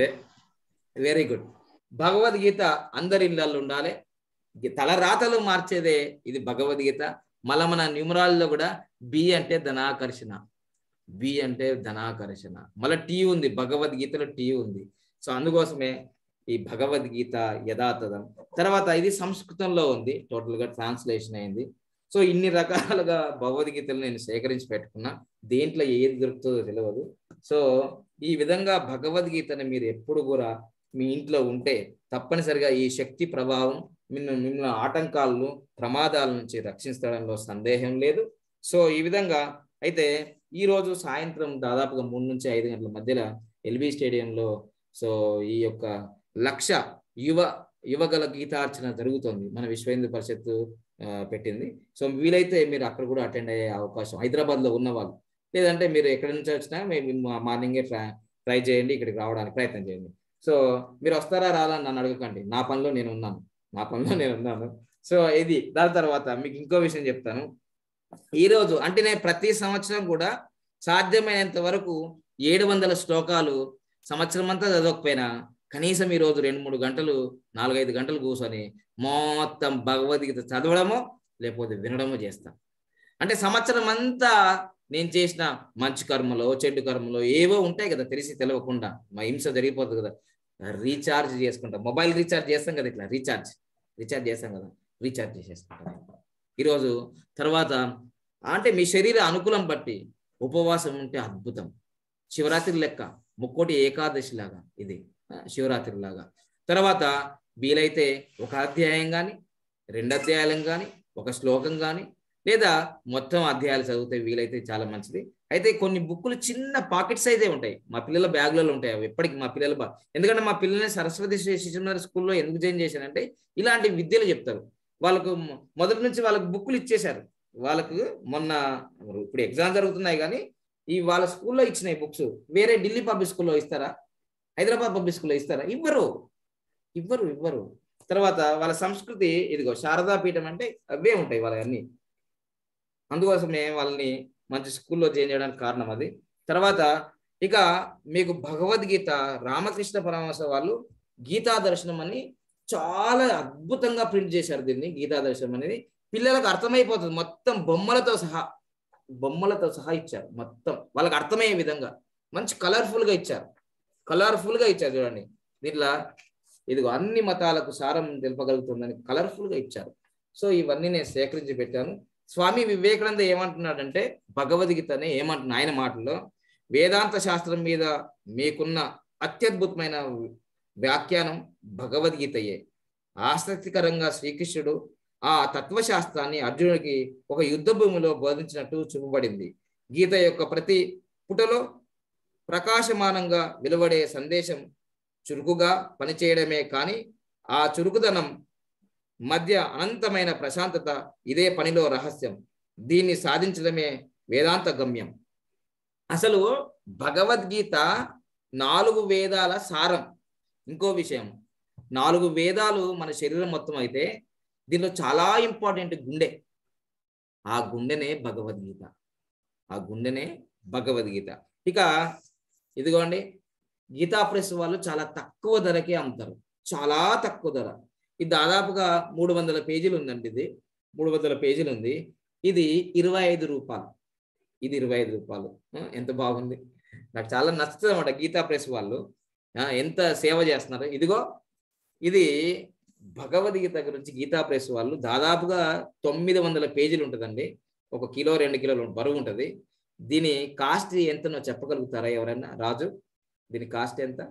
వెరీ గుడ్ భగవద్గీత అందరి ఇళ్ళల్లో ఉండాలి గి- తలరాతలు మార్చేదే ఇది భగవద్గీత మళ్ళా మన న్యూమరాల్లో కూడా బి అంటే ధనాకర్షణ బి అంటే ధనాకర్షణ మళ్ళీ టీ ఉంది భగవద్గీతలో టీ ఉంది సో అందుకోసమే ఈ భగవద్గీత యథాతథం తర్వాత ఇది సంస్కృతంలో ఉంది టోటల్ గా ట్రాన్స్లేషన్ అయింది సో ఇన్ని రకాలుగా భగవద్గీతలు నేను సేకరించి పెట్టుకున్నా దేంట్లో ఏది దొరుకుతుందో తెలియదు సో ఈ విధంగా భగవద్గీతను మీరు ఎప్పుడు కూడా మీ ఇంట్లో ఉంటే తప్పనిసరిగా ఈ శక్తి ప్రభావం మిమ్మల్ని మిమ్మల్ని ఆటంకాలను ప్రమాదాల నుంచి రక్షించడంలో సందేహం లేదు సో ఈ విధంగా అయితే ఈ రోజు సాయంత్రం దాదాపుగా మూడు నుంచి ఐదు గంటల మధ్యలో ఎల్బీ స్టేడియంలో సో ఈ యొక్క లక్ష యువ యువగల గీతార్చన జరుగుతుంది మన విశ్వ హిందూ పరిషత్తు ఆ, పెట్టింది సో వీలైతే మీరు అక్కడ కూడా అటెండ్ అయ్యే అవకాశం హైదరాబాద్ లో ఉన్న వాళ్ళు లేదంటే మీరు ఎక్కడి నుంచి వచ్చినా మేము మార్నింగే ట్రై ట్రై చేయండి ఇక్కడికి రావడానికి ప్రయత్నం చేయండి సో మీరు వస్తారా రాదా అని నన్ను అడగకండి నా పనిలో నేను ఉన్నాను నా పనిలో నేను ఉన్నాను సో ఇది దాని తర్వాత మీకు ఇంకో విషయం చెప్తాను ఈ రోజు అంటే నేను ప్రతి సంవత్సరం కూడా సాధ్యమైనంత వరకు ఏడు వందల శ్లోకాలు సంవత్సరం అంతా చదవకపోయినా కనీసం ఈ రోజు రెండు మూడు గంటలు నాలుగైదు గంటలు కూర్చొని మొత్తం భగవద్గీత చదవడమో లేకపోతే వినడమో చేస్తాను అంటే సంవత్సరం అంతా నేను చేసిన మంచి కర్మలో చెడ్డు కర్మలో ఏవో ఉంటాయి కదా తెలిసి తెలియకుండా మా హింస జరిగిపోతుంది కదా రీఛార్జ్ చేసుకుంటాం మొబైల్ రీఛార్జ్ చేస్తాం కదా ఇట్లా రీఛార్జ్ రీఛార్జ్ చేస్తాం కదా రీఛార్జ్ చేసేసుకుంటాం ఈరోజు తర్వాత అంటే మీ శరీర అనుకూలం బట్టి ఉపవాసం ఉంటే అద్భుతం శివరాత్రి లెక్క ముక్కోటి ఏకాదశి లాగా ఇది ఆ, శివరాత్రి లాగా తర్వాత వీలైతే ఒక అధ్యాయం కానీ రెండు అధ్యాయాలం కానీ ఒక శ్లోకం కానీ లేదా మొత్తం అధ్యాయాలు చదివితే వీలైతే చాలా మంచిది అయితే కొన్ని బుక్కులు చిన్న పాకెట్ సైజే ఉంటాయి మా పిల్లల బ్యాగులలో ఉంటాయి అవి ఎప్పటికీ మా పిల్లల బా ఎందుకంటే మా పిల్లల్ని సరస్వతి శ్రీ శిశునాథ స్కూల్లో ఎందుకు జాయిన్ చేశానంటే ఇలాంటి విద్యలు చెప్తారు వాళ్ళకు మొ- మొదటి నుంచి వాళ్ళకు బుక్కులు ఇచ్చేశారు వాళ్ళకు మొన్న ఇప్పుడు ఎగ్జామ్ జరుగుతున్నాయి కానీ ఈ వాళ్ళ స్కూల్లో ఇచ్చినాయి బుక్స్ వేరే ఢిల్లీ పబ్లిక్ స్కూల్లో ఇస్తారా హైదరాబాద్ పబ్లిక్ స్కూల్లో ఇస్తారా ఇవ్వరు ఇవ్వరు ఇవ్వరు తర్వాత వాళ్ళ సంస్కృతి ఇదిగో శారదా పీఠం అంటే అవే ఉంటాయి వాళ్ళన్నీ అందుకోసమే వాళ్ళని మంచి స్కూల్లో జాయిన్ చేయడానికి కారణం అది తర్వాత ఇక మీకు భగవద్గీత రామకృష్ణ పరమహంస వాళ్ళు గీతా దర్శనం అని చాలా అద్భుతంగా ప్రింట్ చేశారు దీన్ని గీతా దర్శనం అనేది పిల్లలకు అర్థమైపోతుంది మొత్తం బొమ్మలతో సహా బొమ్మలతో సహా ఇచ్చారు మొత్తం వాళ్ళకి అర్థమయ్యే విధంగా మంచి కలర్ఫుల్ గా ఇచ్చారు కలర్ఫుల్ గా ఇచ్చారు చూడండి దీంట్లో ఇదిగో అన్ని మతాలకు సారం తెలుపగలుగుతుందని కలర్ఫుల్ గా ఇచ్చారు సో ఇవన్నీ నేను సేకరించి పెట్టాను స్వామి వివేకానంద ఏమంటున్నాడంటే భగవద్గీతని ఏమంటున్నా ఆయన మాటల్లో వేదాంత శాస్త్రం మీద మీకున్న అత్యద్భుతమైన వ్యాఖ్యానం భగవద్గీతయే ఆసక్తికరంగా శ్రీకృష్ణుడు ఆ తత్వశాస్త్రాన్ని అర్జునుడికి ఒక యుద్ధ భూమిలో బోధించినట్టు చూపబడింది గీత యొక్క ప్రతి పుటలో ప్రకాశమానంగా వెలువడే సందేశం చురుకుగా పనిచేయడమే కానీ ఆ చురుకుదనం మధ్య అనంతమైన ప్రశాంతత ఇదే పనిలో రహస్యం దీన్ని సాధించడమే వేదాంత గమ్యం అసలు భగవద్గీత నాలుగు వేదాల సారం ఇంకో విషయం నాలుగు వేదాలు మన శరీరం మొత్తం అయితే దీనిలో చాలా ఇంపార్టెంట్ గుండె ఆ గుండెనే భగవద్గీత ఆ గుండెనే భగవద్గీత ఇక ఇదిగోండి గీతా ప్రెస్ వాళ్ళు చాలా తక్కువ ధరకే అమ్ముతారు చాలా తక్కువ ధర ఇది దాదాపుగా మూడు వందల పేజీలు ఉందండి ఇది మూడు వందల పేజీలు ఉంది ఇది ఇరవై ఐదు రూపాయలు ఇది ఇరవై ఐదు రూపాయలు ఆ, ఎంత బాగుంది నాకు చాలా నచ్చుతుంది అనమాట గీతా ప్రెస్ వాళ్ళు ఆ, ఎంత సేవ చేస్తున్నారు ఇదిగో ఇది భగవద్గీత గురించి గీతా ప్రెస్ వాళ్ళు దాదాపుగా తొమ్మిది వందల పేజీలు ఉంటుందండి ఒక కిలో రెండు కిలోలు బరువు ఉంటుంది దీని కాస్ట్ ఎంతనో చెప్పగలుగుతారా ఎవరైనా రాజు దీని కాస్ట్ ఎంత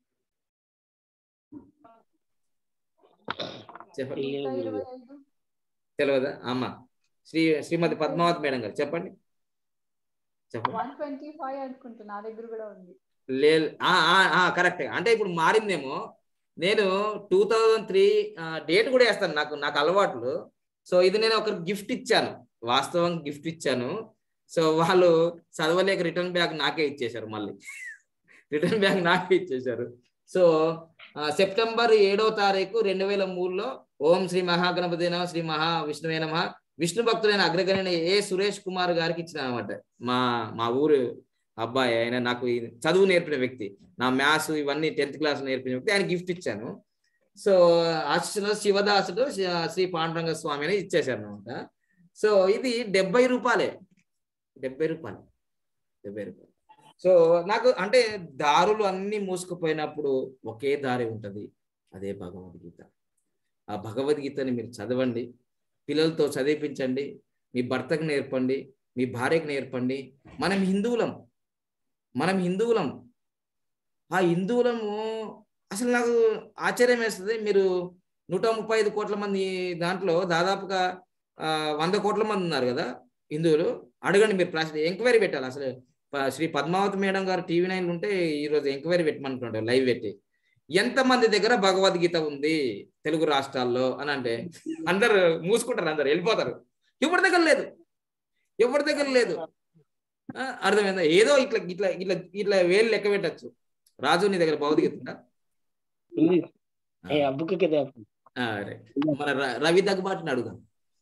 చెప్పండి తెలియదా అమ్మ శ్రీ శ్రీమతి పద్మావతి మేడం గారు చెప్పండి చెప్పండి వన్ ట్వంటీ ఫైవ్ అనుకుంటా నా దగ్గర కూడా ఉంది లే కరెక్ట్ అంటే ఇప్పుడు మారిందేమో నేను టూ థౌజండ్ త్రీ డేట్ కూడా వేస్తాను నాకు నాకు అలవాట్లు సో ఇది నేను ఒక గిఫ్ట్ ఇచ్చాను వాస్తవం గిఫ్ట్ ఇచ్చాను సో వాళ్ళు చదవలేక రిటర్న్ బ్యాగ్ నాకే ఇచ్చేశారు మళ్ళీ రిటర్న్ బ్యాగ్ నాకే ఇచ్చేశారు సో ఆ, సెప్టెంబర్ ఏడో తారీఖు రెండు వేల మూడులో ఓం శ్రీ మహాగణపతి నమ శ్రీ మహా విష్ణువే నమ విష్ణు భక్తులైన అగ్రగణ్య ఏ సురేష్ కుమార్ గారికి ఇచ్చిన అనమాట మా మా ఊరు అబ్బాయి ఆయన నాకు ఈ చదువు నేర్పిన వ్యక్తి నా మ్యాథ్స్ ఇవన్నీ టెన్త్ క్లాస్ నేర్పిన వ్యక్తి ఆయన గిఫ్ట్ ఇచ్చాను సో ఆశిస్సులో శివదాసుడు శ్రీ- శ్రీ పాండురంగ స్వామి అని ఇచ్చేశారు అనమాట సో ఇది డెబ్బై రూపాయలే డెబ్బై రూపాయలు డెబ్బై రూపాయలు సో నాకు అంటే దారులు అన్ని మూసుకుపోయినప్పుడు ఒకే దారి ఉంటది అదే భగవద్గీత ఆ భగవద్గీతని మీరు చదవండి పిల్లలతో చదివించండి మీ భర్తకు నేర్పండి మీ భార్యకు నేర్పండి మనం హిందువులం మనం హిందువులం ఆ హిందువులము అసలు నాకు ఆశ్చర్యం వేస్తుంది మీరు నూట ముప్పై ఐదు కోట్ల మంది దాంట్లో దాదాపుగా ఆ, వంద కోట్ల మంది ఉన్నారు కదా హిందువులు అడగండి మీరు ప్రశ్న ఎంక్వైరీ పెట్టాలి అసలు ప- శ్రీ పద్మావతి మేడం గారు టీవీ నైన్ ఉంటే ఈరోజు ఎంక్వైరీ పెట్టమంటుంటారు లైవ్ పెట్టి ఎంతమంది దగ్గర భగవద్గీత ఉంది తెలుగు రాష్ట్రాల్లో అని అంటే అందరు మూసుకుంటారు అందరు వెళ్ళిపోతారు ఎవరి దగ్గర లేదు ఎవరి దగ్గర లేదు ఆ, అర్థమైందా ఏదో ఇట్లా ఇట్లా ఇట్లా ఇట్లా వేలు లెక్క పెట్టచ్చు రాజు నీ దగ్గర భగవద్గీత ఉందా ఉంది ఏ ఆ బుక్ కింద ఆ, రైట్. మన ర- రవి దగ్గబాటుని అడుగుదాం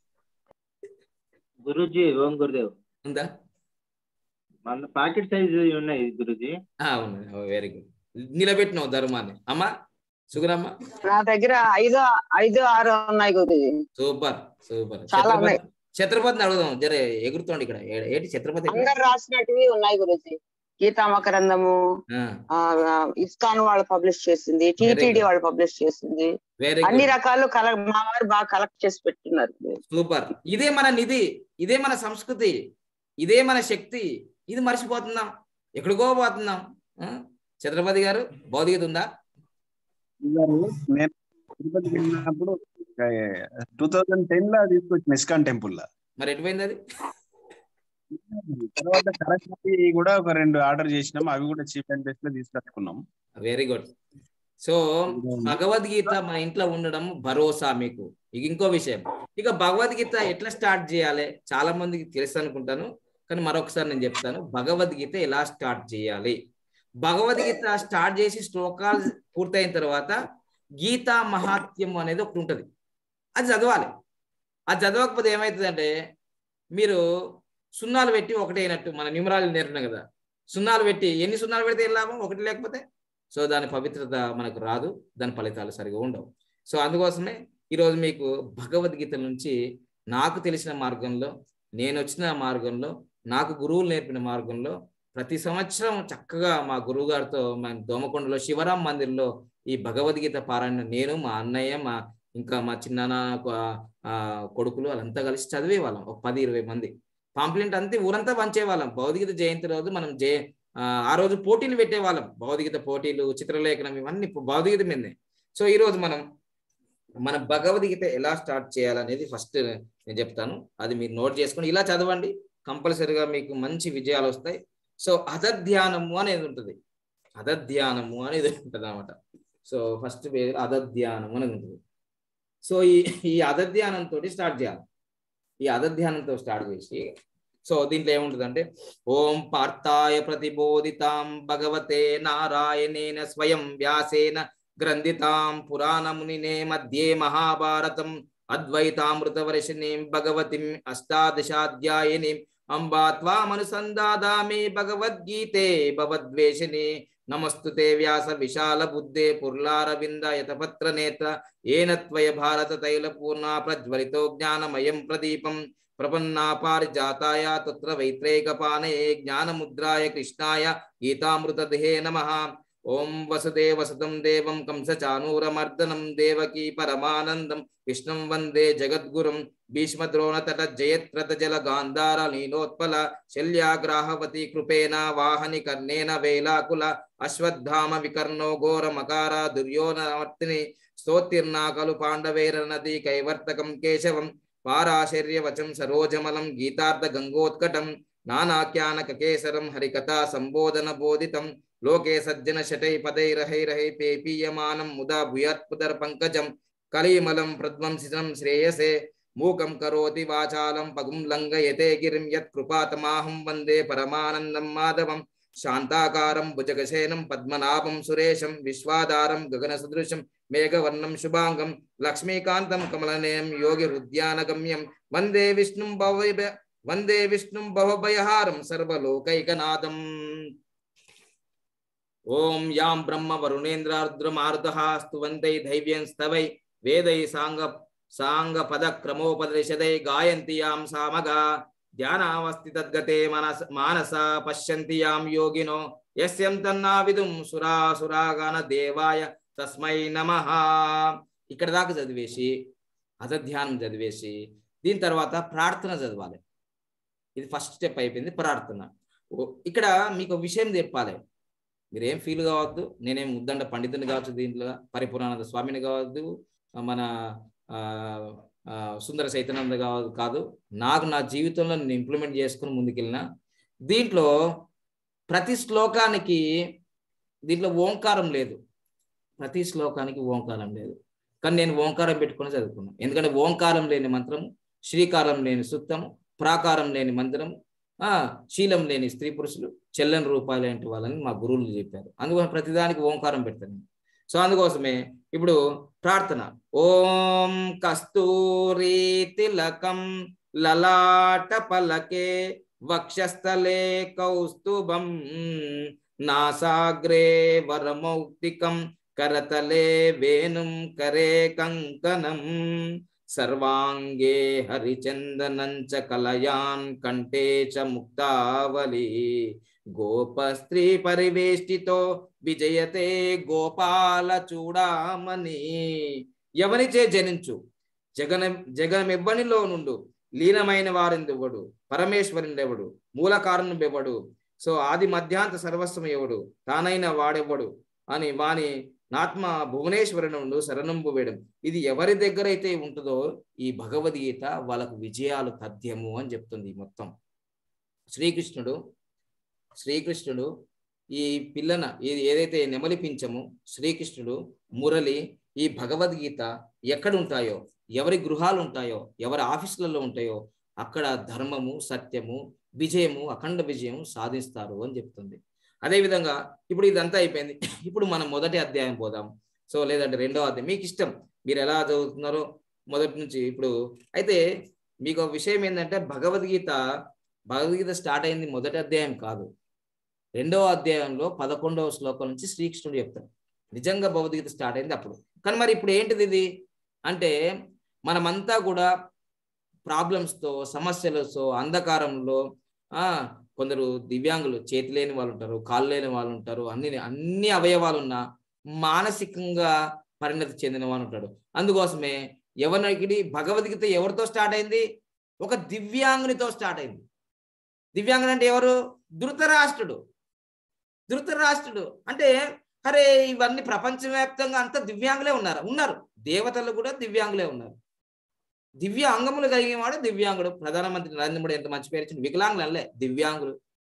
గురూజీ ఓం గురుదేవ్ ఉందా మన పాకెట్ సైజ్ ఉన్నాయి గురూజీ ఆ, ఉన్నది వెరీ గుడ్ నిలబెట్టినావు ధర్మాన్ని అమ్మా సుగురమ్మ నా దగ్గర ఐదు ఐదు ఆరు ఉన్నాయి గురుజీ సూపర్ సూపర్ చాలా ఛత్రపతి ఉన్నాయి. ఛత్రపతిని అడుగుదాం జర ఎగురుతోండి ఇక్కడ ఏ- ఏంటి ఛత్రపతి ఎక్కడ? అందరు రాసినటివి ఉన్నాయి గురుజీ గీతామకరందము ఆ, ఆ, ఆ, ఇస్కాన్ వాళ్ళు పబ్లిష్ చేసింది టిటిడి good. వాళ్ళు పబ్లిష్ చేసింది వెరీ అన్ని గుడ్ రకాలు కల మా వారు బాగా కలెక్ట్ చేసి పెట్టున్నారు సూపర్ ఇదే మన నిధి ఇదే మన సంస్కృతి ఇదే మన శక్తి ఇది మర్చిపోతున్నాం ఎక్కడికో పోతున్నాం ఆ? ఛత్రపతి గారు భౌతికత ఉందా గారు నేను తిరుపతి వెళ్ళినప్పుడు టూ థౌజండ్ టెన్ లో తీసుకొచ్చిన ఇస్కాన్ టెంపుల్ లో మరి ఎటుపోయింది అది తర్వాత సరస్వతి కూడా ఒక రెండు ఆర్డర్ చేసినాం అవి కూడా చీప్ అండ్ బెస్ట్ లో తీసుకొచ్చుకున్నాం వెరీ గుడ్ సో భగవద్గీత మన ఇంట్లో ఉండడం భరోసా మీకు ఇక ఇంకో విషయం ఇక భగవద్గీత ఎట్లా స్టార్ట్ చేయాలి చాలా మందికి తెలుసు అనుకుంటాను కానీ మరొకసారి నేను చెప్తాను భగవద్గీత ఎలా స్టార్ట్ చేయాలి భగవద్గీత స్టార్ట్ చేసి శ్లోకాలు పూర్తయిన తర్వాత గీతా మహాత్యం అనేది ఒకటి ఉంటుంది అది చదవాలి అది చదవకపోతే ఏమవుతుందంటే మీరు సున్నాలు పెట్టి ఒకటి అయినట్టు మన న్యూమరాలు నేర్పినాం కదా సున్నాలు పెట్టి ఎన్ని సున్నాలు పెడితే ఏం లాభం ఒకటి లేకపోతే సో దాని పవిత్రత మనకు రాదు దాని ఫలితాలు సరిగా ఉండవు సో అందుకోసమే ఈరోజు మీకు భగవద్గీత నుంచి నాకు తెలిసిన మార్గంలో నేను వచ్చిన మార్గంలో నాకు గురువులు నేర్పిన మార్గంలో ప్రతి సంవత్సరం చక్కగా మా గురువు గారితో మా దోమకొండలో శివరాం మందిర్లో ఈ భగవద్గీత పారాయణ నేను మా అన్నయ్య మా ఇంకా మా చిన్నాన్న ఆ, కొడుకులు వాళ్ళంతా కలిసి చదివే వాళ్ళం ఒక పది ఇరవై మంది పాంప్లెంట్ అంతే ఊరంతా పంచేవాళ్ళం భౌతికత జయంతి రోజు మనం జయ ఆ, ఆ రోజు పోటీలు పెట్టేవాళ్ళం భౌతికత పోటీలు చిత్రలేఖనం ఇవన్నీ భౌతికత మీదనే సో ఈ రోజు మనం మన భగవద్గీత ఎలా స్టార్ట్ చేయాలనేది ఫస్ట్ నేను చెప్తాను అది మీరు నోట్ చేసుకొని ఇలా చదవండి కంపల్సరిగా మీకు మంచి విజయాలు వస్తాయి సో అదధ్యానము అనేది ఉంటుంది అదధ్యానము అనేది ఉంటుంది అనమాట సో ఫస్ట్ పేరు అదధ్యానము అనేది ఉంటుంది సో ఈ ఈ అదధ్యానంతో స్టార్ట్ చేయాలి ఈ అదధ్యానంతో స్టార్ట్ చేసి సో దీంట్లో ఏముంటుందంటే ఓం పార్థాయ ప్రతిబోధితాం భగవతే నారాయణేన స్వయం వ్యాసేన గ్రంథితాం పురాణమునినే మధ్యే మహాభారతం అద్వైతామృతవర్షిణీం భగవతిం అష్టాదశాధ్యాయినీం అంబా త్వామనుసంధాదామి భగవద్గీతే భవద్వేషిణి నమస్తుతే వ్యాస విశాల బుద్ధే పుర్లారవింద యతపత్ర నేత్ర ఏన త్వయ భారత తైల పూర్ణ ప్రజ్వలితో జ్ఞానమయం ప్రదీపం ప్రపన్నా పారిజాతాయ తత్ర వైత్రేకపానయే జ్ఞానముద్రాయ కృష్ణాయ గీతామృతదే నమ ఓం వసుదేవ వసతం దేవం కంసచానూరమర్దనం దేవకీ పరమానందం విష్ణుం వందే జగద్గురుం భీష్మద్రోణతట జయత్రత జల గాంధార లీనోత్పల శల్యాగ్రాహవతి కృపేణ వాహని కర్ణేన వేలాకుల అశ్వత్థామ వికర్ణో ఘోరమకార దుర్యోనవర్తిని స్తోత్తిర్నా ఖలు పాండవేర నది కైవర్తకం కేశవం పారాశర్యవచం సరోజమలం గీతార్థ గంగోత్కటం నానాఖ్యానక కేసరం హరికథా సంబోధన బోధితం లోకే సజ్జన శటై పదైరహైరహై పేపీయమానం ముదా భూయాత్పుదర్ పంకజం కలీమలం ప్రధ్వంసితం శ్రేయసే మూకం కరోతి వాచాలం పగుం లంఘయతే గిరిం యత్ కృపాతమాహం వందే పరమానందం మాధవం శాంతాకారం భుజగశేనం పద్మనాభం సురేశం విశ్వాధారం గగన సదృశం మేఘవర్ణం శుభాంగం లక్ష్మీకాంతం కమలనయం యోగి హృద్యానగమ్యం వందే విష్ణుం భవ వందే విష్ణుం భవభయహారం సర్వలోకైకనాథం ఓం యాం బ్రహ్మ వరుణేంద్రార్ద్రమారుతః స్తువంతై ధైవ్యం స్తవై వేదై సాంగ సాంగ పద క్రమోపనిషదై గాయంతి యాం సామగా ధ్యానావస్తి తద్గతే మనస మానస పశ్యంతి యాం యోగినో యస్యం తన్నావిదుం సురాసురాగాన దేవాయ తస్మై నమః ఇక్కడ దాకా చదివేసి అధధ్యానం చదివేసి దీని తర్వాత ప్రార్థన చదవాలి ఇది ఫస్ట్ స్టెప్ అయిపోయింది ప్రార్థన ఓ, ఇక్కడ మీకు ఒక విషయం చెప్పాలి మీరేం ఫీల్ కావద్దు నేనేం ముద్దండ పండితుని కావచ్చు దీంట్లో పరిపూర్ణానంద స్వామిని కావద్దు మన ఆ, ఆ, సుందర చైతన్యంద కావద్దు కాదు నాకు నా జీవితంలో నేను ఇంప్లిమెంట్ చేసుకుని ముందుకెళ్ళిన దీంట్లో ప్రతి శ్లోకానికి దీంట్లో ఓంకారం లేదు ప్రతి శ్లోకానికి ఓంకారం లేదు కానీ నేను ఓంకారం పెట్టుకొని చదువుకున్నాను ఎందుకంటే ఓంకారం లేని మంత్రము శ్రీకారం లేని సూక్తము ప్రాకారం లేని మంత్రము ఆ శీలం లేని స్త్రీ పురుషులు చెల్లని రూపాయలు లాంటి వాళ్ళని మా గురువులు చెప్పారు అందుకోసం ప్రతిదానికి ఓంకారం పెడతాను సో అందుకోసమే ఇప్పుడు ప్రార్థన ఓం కస్తూరి తిలకం లలాట పలకే వక్షస్థలే కౌస్తుభం నాసాగ్రే వరమౌక్తికం కరతలే వేణుం కరే కంకణం సర్వాంగే హరిచందనం చ కలయాన్ కంఠే చ ముక్తావలి గోపస్త్రీ పరివేష్టితో విజయతే గోపాల చూడామని ఎవరిచే జనించు జగన జగమెవ్వనిలో నుండు లీనమైన వారిందెవడు పరమేశ్వరుడెవడు మూల కారణుడెవడు సో ఆది మధ్యాంత సర్వస్వం ఎవడు తానైన వాడెవ్వడు అని వాని నాత్మ భువనేశ్వరుడు శరణంబు వేయడం ఇది ఎవరి దగ్గర అయితే ఉంటుందో ఈ భగవద్గీత వాళ్ళకు విజయాలు తథ్యము అని చెప్తుంది మొత్తం శ్రీకృష్ణుడు శ్రీకృష్ణుడు ఈ పిల్లన ఏది ఏదైతే నెమలిపించము శ్రీకృష్ణుడు మురళి ఈ భగవద్గీత ఎక్కడ ఉంటాయో ఎవరి గృహాలు ఉంటాయో ఎవరి ఆఫీసులలో ఉంటాయో అక్కడ ధర్మము సత్యము విజయము అఖండ విజయం సాధిస్తారు అని చెప్తుంది అదేవిధంగా ఇప్పుడు ఇదంతా అయిపోయింది ఇప్పుడు మనం మొదటి అధ్యాయం పోదాం సో లేదంటే రెండో అధ్యాయం మీకు ఇష్టం మీరు ఎలా చదువుతున్నారో మొదటి నుంచి ఇప్పుడు అయితే మీకు ఒక విషయం ఏంటంటే భగవద్గీత భగవద్గీత స్టార్ట్ అయింది మొదటి అధ్యాయం కాదు రెండవ అధ్యాయంలో పదకొండవ శ్లోకం నుంచి శ్రీకృష్ణుడు చెప్తాడు నిజంగా భగవద్గీత స్టార్ట్ అయింది అప్పుడు కానీ మరి ఇప్పుడు ఏంటిది ఇది అంటే మనమంతా కూడా ప్రాబ్లమ్స్తో సమస్యలతో అంధకారంలో ఆ కొందరు దివ్యాంగులు చేతి లేని వాళ్ళు ఉంటారు కాళ్ళు లేని వాళ్ళు ఉంటారు అన్ని అన్ని అవయవాలు ఉన్నా మానసికంగా పరిణతి చెందిన వాడు ఉంటాడు అందుకోసమే ఎవరికి భగవద్గీత ఎవరితో స్టార్ట్ అయింది ఒక దివ్యాంగునితో స్టార్ట్ అయింది దివ్యాంగుడు అంటే ఎవరు ధృతరాష్ట్రుడు ధృతరాష్ట్రుడు అంటే అరే ఇవన్నీ ప్రపంచవ్యాప్తంగా అంతా దివ్యాంగులే ఉన్నారు ఉన్నారు దేవతలు కూడా దివ్యాంగులే ఉన్నారు దివ్య అంగములు కలిగిన వాడు దివ్యాంగుడు ప్రధానమంత్రి నరేంద్ర మోడీ ఎంత మంచి పేరు ఇచ్చింది వికలాంగులు అనలే దివ్యాంగులు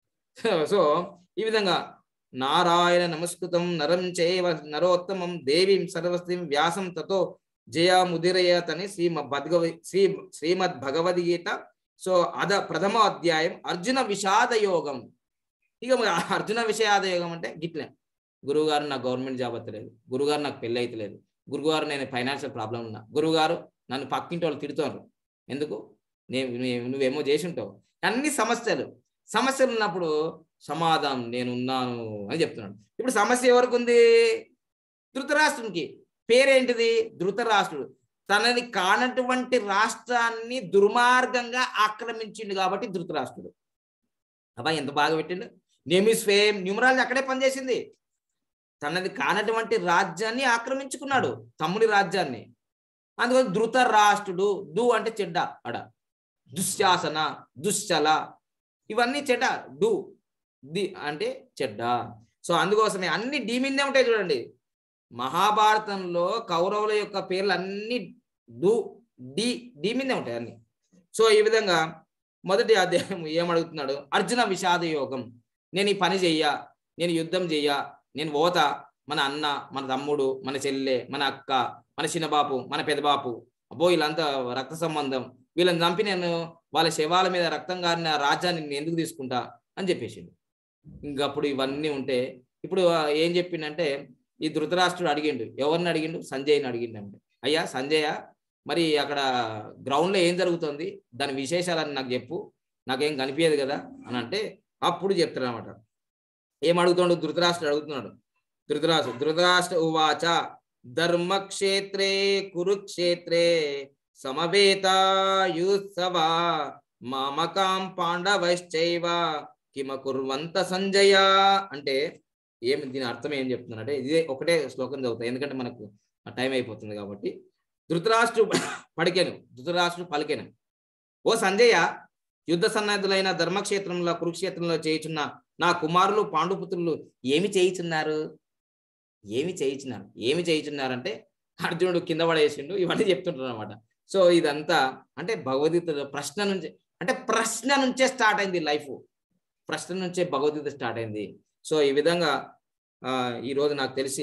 సో ఈ విధంగా నారాయణ నమస్కృతం నరం చేయవ నరోత్తమం దేవీం సర్వస్త్రీం వ్యాసం తతో జయముదిరయత్ అని శ్రీ భగవ శ్రీ శ్రీమద్ భగవద్గీత సో అద ప్రథమ అధ్యాయం అర్జున విషాద యోగం ఇక మరి అర్జున విషాద యోగం అంటే గిట్లే గురువుగారు నాకు గవర్నమెంట్ జాబ్ వస్తలేదు గురుగారు నాకు పెళ్ళి అవుతలేదు గురుగారు నేను ఫైనాన్షియల్ ప్రాబ్లం ఉన్నా గురుగారు నన్ను పక్కింటి వాళ్ళు తిడుతున్నారు ఎందుకు నేను నే- నువ్వేమో చేసి ఉంటావు అన్ని సమస్యలు సమస్యలు ఉన్నప్పుడు సమాధానం నేనున్నాను అని చెప్తున్నాడు ఇప్పుడు సమస్య ఎవరికి ఉంది ధృతరాష్ట్రునికి పేరేంటిది ధృతరాష్ట్రుడు తనని కానటువంటి రాష్ట్రాన్ని దుర్మార్గంగా ఆక్రమించిండు కాబట్టి ధృతరాష్ట్రుడు అబ్బా ఎంత బాగా పెట్టిండు నేమిస్ ఫేమ్ న్యూమరాలజీ అక్కడే పనిచేసింది తనది కానటువంటి రాజ్యాన్ని ఆక్రమించుకున్నాడు తమ్ముడి రాజ్యాన్ని అందుకని ధృత రాష్ట్రుడు దు అంటే చెడ్డ అడ దుశ్శాసన దుశ్చల ఇవన్నీ చెడ్డ డు ది అంటే చెడ్డ సో అందుకోసమే అన్ని డీ మీదే ఉంటాయి చూడండి మహాభారతంలో కౌరవుల యొక్క పేర్లు అన్ని డు డి డి మీదే ఉంటాయి అన్ని సో ఈ విధంగా మొదటి అధ్యాయం ఏమడుగుతున్నాడు అర్జున విషాద యోగం నేను ఈ పని చెయ్య నేను యుద్ధం చెయ్య నేను పోతా మన అన్న మన తమ్ముడు మన చెల్లె మన అక్క మన చిన్నబాపు మన పెదబాపు అబ్బో వీళ్ళంతా రక్త సంబంధం వీళ్ళని చంపి నేను వాళ్ళ శవాల మీద రక్తం గారిన రాజ్యాన్ని నేను ఎందుకు తీసుకుంటా అని చెప్పేసిండు ఇంకప్పుడు ఇవన్నీ ఉంటే ఇప్పుడు ఆ ఏం చెప్పిండంటే ఈ ధృతరాష్ట్రుడు అడిగిండు ఎవరిని అడిగిండు సంజయ్ని అడిగిండు అంటే అయ్యా సంజయ మరి అక్కడ ground లో ఏం జరుగుతుంది దాని విశేషాలని నాకు చెప్పు నాకేం కనిపించదు కదా అని అంటే అప్పుడు చెప్తాడు అనమాట ఏం అడుగుతున్నాడు ధృతరాష్ట్రుడు అడుగుతున్నాడు ధృతరాష్ట్రుడు ధృతరాష్ట్ర ఉవాచ ధర్మక్షేత్రే కురుక్షేత్రే సమవేతాయుత్సవ మామకాం పాండవశ్చైవ కిమ కుర్వంత సంజయ అంటే ఏం దీని అర్థం ఏం చెప్తున్నానంటే ఇదే ఒకటే శ్లోకం చదువుతాయి ఎందుకంటే మనకు టైం అయిపోతుంది కాబట్టి ధృతరాష్ట్రు పడికెను ధృతరాష్ట్రుడు పలికెను ఓ సంజయ యుద్ధ సన్నద్ధులైన ధర్మక్షేత్రంలో కురుక్షేత్రంలో చేయుచున్న నా కుమారులు పాండుపుత్రులు ఏమి చేయుచున్నారు ఏమి చేయించినారు ఏమి చేయించున్నారంటే అర్జునుడు కింద పడేసిండు ఇవన్నీ చెప్తుంటారు అనమాట సో ఇదంతా అంటే భగవద్గీత ప్రశ్న నుంచి అంటే ప్రశ్న నుంచే స్టార్ట్ అయింది లైఫ్ ప్రశ్న నుంచే భగవద్గీత స్టార్ట్ అయింది సో ఈ విధంగా ఆ, ఈ రోజు నాకు తెలిసి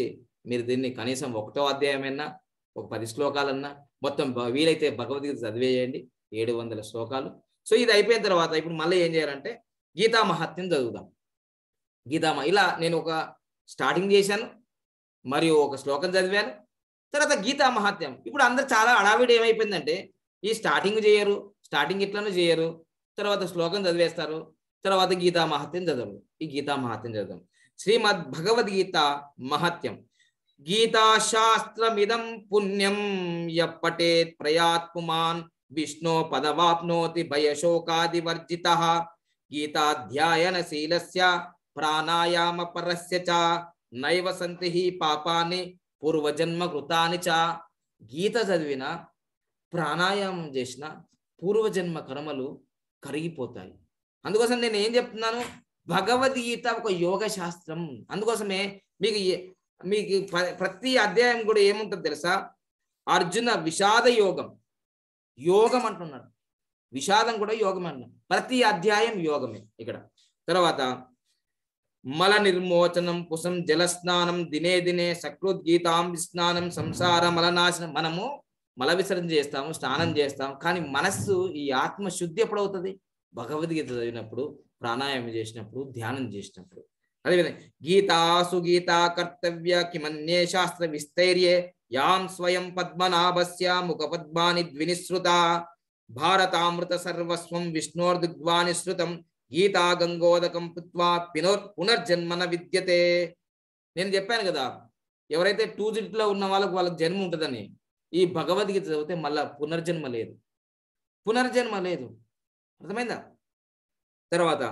మీరు దీన్ని కనీసం ఒకటో అధ్యాయమైనా ఒక పది శ్లోకాలన్నా మొత్తం బ- వీలైతే భగవద్గీత చదివేయండి ఏడు వందల శ్లోకాలు సో ఇది అయిపోయిన తర్వాత ఇప్పుడు మళ్ళీ ఏం చేయాలంటే గీతా మహత్యం చదువుదాం గీతా మ- ఇలా నేను ఒక స్టార్టింగ్ చేశాను మరియు ఒక శ్లోకం చదివాను తర్వాత గీతా మహాత్యం ఇప్పుడు అందరు చాలా అడావిడి ఏమైపోయిందంటే ఈ స్టార్టింగ్ చేయరు స్టార్టింగ్ ఇట్లను చేయరు తర్వాత శ్లోకం చదివేస్తారు తర్వాత గీతా మహత్యం చదవరు ఈ గీతా మహత్యం చదవం శ్రీమద్ భగవద్గీత మహత్యం గీతా శాస్త్రమిదం పుణ్యం యప్పటేత్ ప్రయాత్పుమాన్ విష్ణో పదవాప్నోతి భయశోకాదివర్జిత గీతాధ్యాయన శీలస్య ప్రాణాయామ పరస్య చ నైవ సంతి హి పాపాని పూర్వజన్మ కృతాని చ గీత చదివిన ప్రాణాయామం చేసిన పూర్వజన్మ కర్మలు కరిగిపోతాయి అందుకోసం నేను ఏం చెప్తున్నాను భగవద్గీత ఒక యోగ శాస్త్రం అందుకోసమే మీకు ఏ- మీకు ప్ర- ప్రతి అధ్యాయం కూడా ఏముంటుంది తెలుసా అర్జున విషాద యోగం యోగం అంటున్నాడు విషాదం కూడా యోగం అన్నాడు ప్రతి అధ్యాయం యోగమే ఇక్కడ తర్వాత మల నిర్మోచనం కుసం జలస్నానం దినే దినే సకృద్గీతాం స్నానం సంసార మలనాశనం మనము మల విసర్జన చేస్తాము స్నానం చేస్తాము కానీ మనస్సు ఈ ఆత్మ శుద్ధి ఎప్పుడవుతుంది భగవద్గీత చదివినప్పుడు ప్రాణాయామం చేసినప్పుడు ధ్యానం చేసినప్పుడు అదేవిధంగా గీతాసు గీతా కర్తవ్య కిమన్యే శాస్త్ర విస్తైర్యే యాం స్వయం పద్మనాభస్య ముఖ పద్మాని ద్వినిశ్రుత భారతామృత సర్వస్వం విష్ణోర్దుగ్వాని శృతం గీతా గంగోదకం పుత్వా పినోర్ పునర్జన్మన విద్యతే నేను చెప్పాను కదా ఎవరైతే టూ లో ఉన్న వాళ్ళకు వాళ్ళకి జన్మ ఉంటుందని ఈ భగవద్గీత చదివితే మళ్ళా పునర్జన్మ లేదు పునర్జన్మ లేదు అర్థమైందా తర్వాత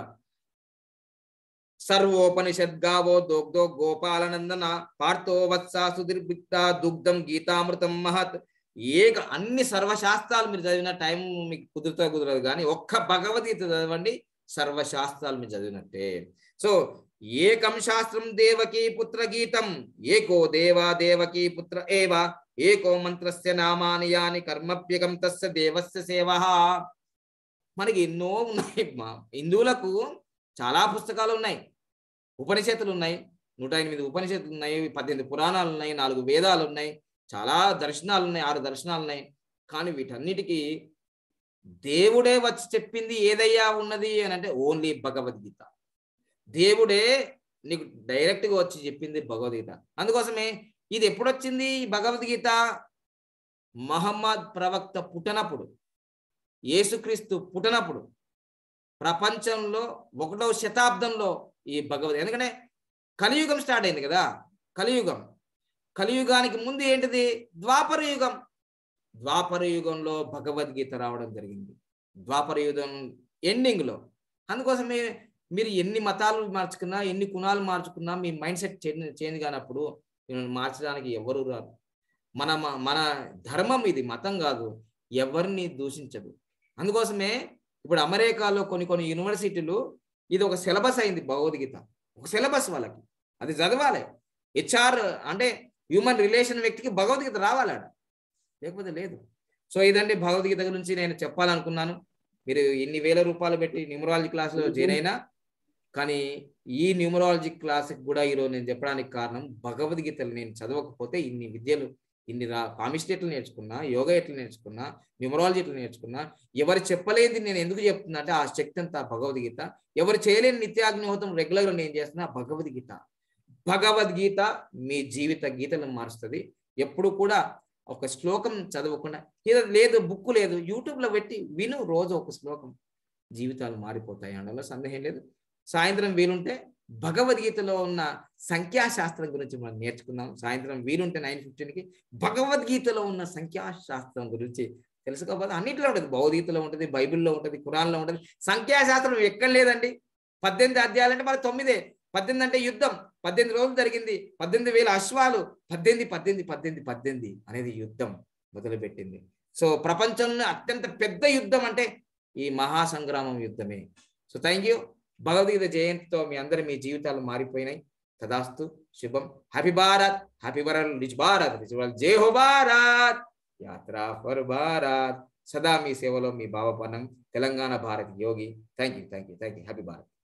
సర్వోపనిషద్గావో దోగ్ధో గోపాలనందన పార్థో వత్సా సుదీర్భిక్త దుగ్ధం గీతామృతం మహత్ ఏక అన్ని సర్వశాస్త్రాలు మీరు చదివిన టైం మీకు కుదురుతో కుదరదు కానీ ఒక్క భగవద్గీత చదవండి సర్వశాస్త్రాలు మీరు చదివినట్టే సో ఏకం శాస్త్రం దేవకీ పుత్ర గీతం ఏకో దేవా దేవకీ పుత్ర ఏవ ఏకో మంత్రస్య నామాని యాని కర్మప్యకం తస్య దేవస్య సేవ మనకి ఎన్నో ఉన్నాయి మా హిందువులకు చాలా పుస్తకాలు ఉన్నాయి ఉపనిషత్తులు ఉన్నాయి నూట ఎనిమిది ఉపనిషత్తులు ఉన్నాయి పద్దెనిమిది పురాణాలు ఉన్నాయి నాలుగు వేదాలు ఉన్నాయి చాలా దర్శనాలు ఉన్నాయి ఆరు దర్శనాలు ఉన్నాయి కానీ వీటన్నిటికీ దేవుడే వచ్చి చెప్పింది ఏదయ్యా ఉన్నది అని అంటే ఓన్లీ భగవద్గీత దేవుడే నీకు డైరెక్ట్ గా వచ్చి చెప్పింది భగవద్గీత అందుకోసమే ఇది ఎప్పుడు వచ్చింది ఈ భగవద్గీత మహమ్మద్ ప్రవక్త పుట్టనప్పుడు యేసుక్రీస్తు పుట్టనప్పుడు ప్రపంచంలో ఒకటో శతాబ్దంలో ఈ భగవద్ ఎందుకంటే కలియుగం స్టార్ట్ అయింది కదా కలియుగం కలియుగానికి ముందు ఏంటిది ద్వాపర యుగం ద్వాపర యుగంలో భగవద్గీత రావడం జరిగింది ద్వాపర యుగం ఎండింగ్ లో అందుకోసమే మీరు ఎన్ని మతాలు మార్చుకున్నా ఎన్ని కుణాలు మార్చుకున్నా మీ మైండ్ సెట్ చేంజ్ కానప్పుడు మిమ్మల్ని మార్చడానికి ఎవరు రారు మన మన ధర్మం ఇది మతం కాదు ఎవరిని దూషించదు అందుకోసమే ఇప్పుడు అమెరికాలో కొన్ని కొన్ని యూనివర్సిటీలు ఇది ఒక సిలబస్ అయింది భగవద్గీత ఒక సిలబస్ వాళ్ళకి అది చదవాలి హెచ్ఆర్ అంటే హ్యూమన్ రిలేషన్ వ్యక్తికి భగవద్గీత రావాలాడ లేకపోతే లేదు సో ఇదండి భగవద్గీత గురించి నేను చెప్పాలనుకున్నాను మీరు ఎన్ని వేల రూపాయలు పెట్టి న్యూమరాలజీ క్లాస్లో జాయిన్ అయినా కానీ ఈ న్యూమరాలజీ క్లాస్కి కూడా ఈరోజు నేను చెప్పడానికి కారణం భగవద్గీతలు నేను చదవకపోతే ఇన్ని విద్యలు ఇన్ని రా కామిస్ట్రీ ఎట్లు నేర్చుకున్నా యోగా ఎట్లు నేర్చుకున్నా న్యూమరాలజీ ఎట్లు నేర్చుకున్నా ఎవరు చెప్పలేనిది నేను ఎందుకు చెప్తున్నా అంటే ఆ శక్తి అంతా భగవద్గీత ఎవరు చేయలేని నిత్యాగ్నిహోతం రెగ్యులర్గా నేను చేస్తున్నా భగవద్గీత భగవద్గీత మీ జీవిత గీతలను మారుస్తుంది ఎప్పుడు కూడా ఒక శ్లోకం చదవకుండా ఏదో లేదు బుక్ లేదు యూట్యూబ్లో పెట్టి విను రోజు ఒక శ్లోకం జీవితాలు మారిపోతాయి అందులో సందేహం లేదు సాయంత్రం వీలుంటే భగవద్గీతలో ఉన్న సంఖ్యాశాస్త్రం గురించి మనం నేర్చుకుందాం సాయంత్రం వీలుంటే నైన్ ఫిఫ్టీన్కి భగవద్గీతలో ఉన్న సంఖ్యాశాస్త్రం గురించి తెలుసుకోకపోతే అన్నింటిలో ఉంటుంది భగవద్గీతలో ఉంటుంది బైబిల్లో ఉంటుంది ఖురాన్లో ఉంటుంది సంఖ్యాశాస్త్రం ఎక్కడ లేదండి పద్దెనిమిది అధ్యాయాలు అంటే మరి తొమ్మిదే పద్దెనిమిది అంటే యుద్ధం పద్దెనిమిది రోజులు జరిగింది పద్దెనిమిది వేల అశ్వాలు పద్దెనిమిది పద్దెనిమిది పద్దెనిమిది పద్దెనిమిది అనేది యుద్ధం మొదలుపెట్టింది సో ప్రపంచంలో అత్యంత పెద్ద యుద్ధం అంటే ఈ మహాసంగ్రామం యుద్ధమే సో థ్యాంక్ యూ భగవద్గీత జయంతితో మీ అందరి మీ జీవితాలు మారిపోయినాయి తదాస్తు శుభం happy Bharat happy world rich Bharat rich world జై హో భారత్ యాత్ర ఫర్ భారత్ సదా మీ సేవలో మీ భావపనం Telangana Bharat Yogi thank you thank you thank you happy Bharat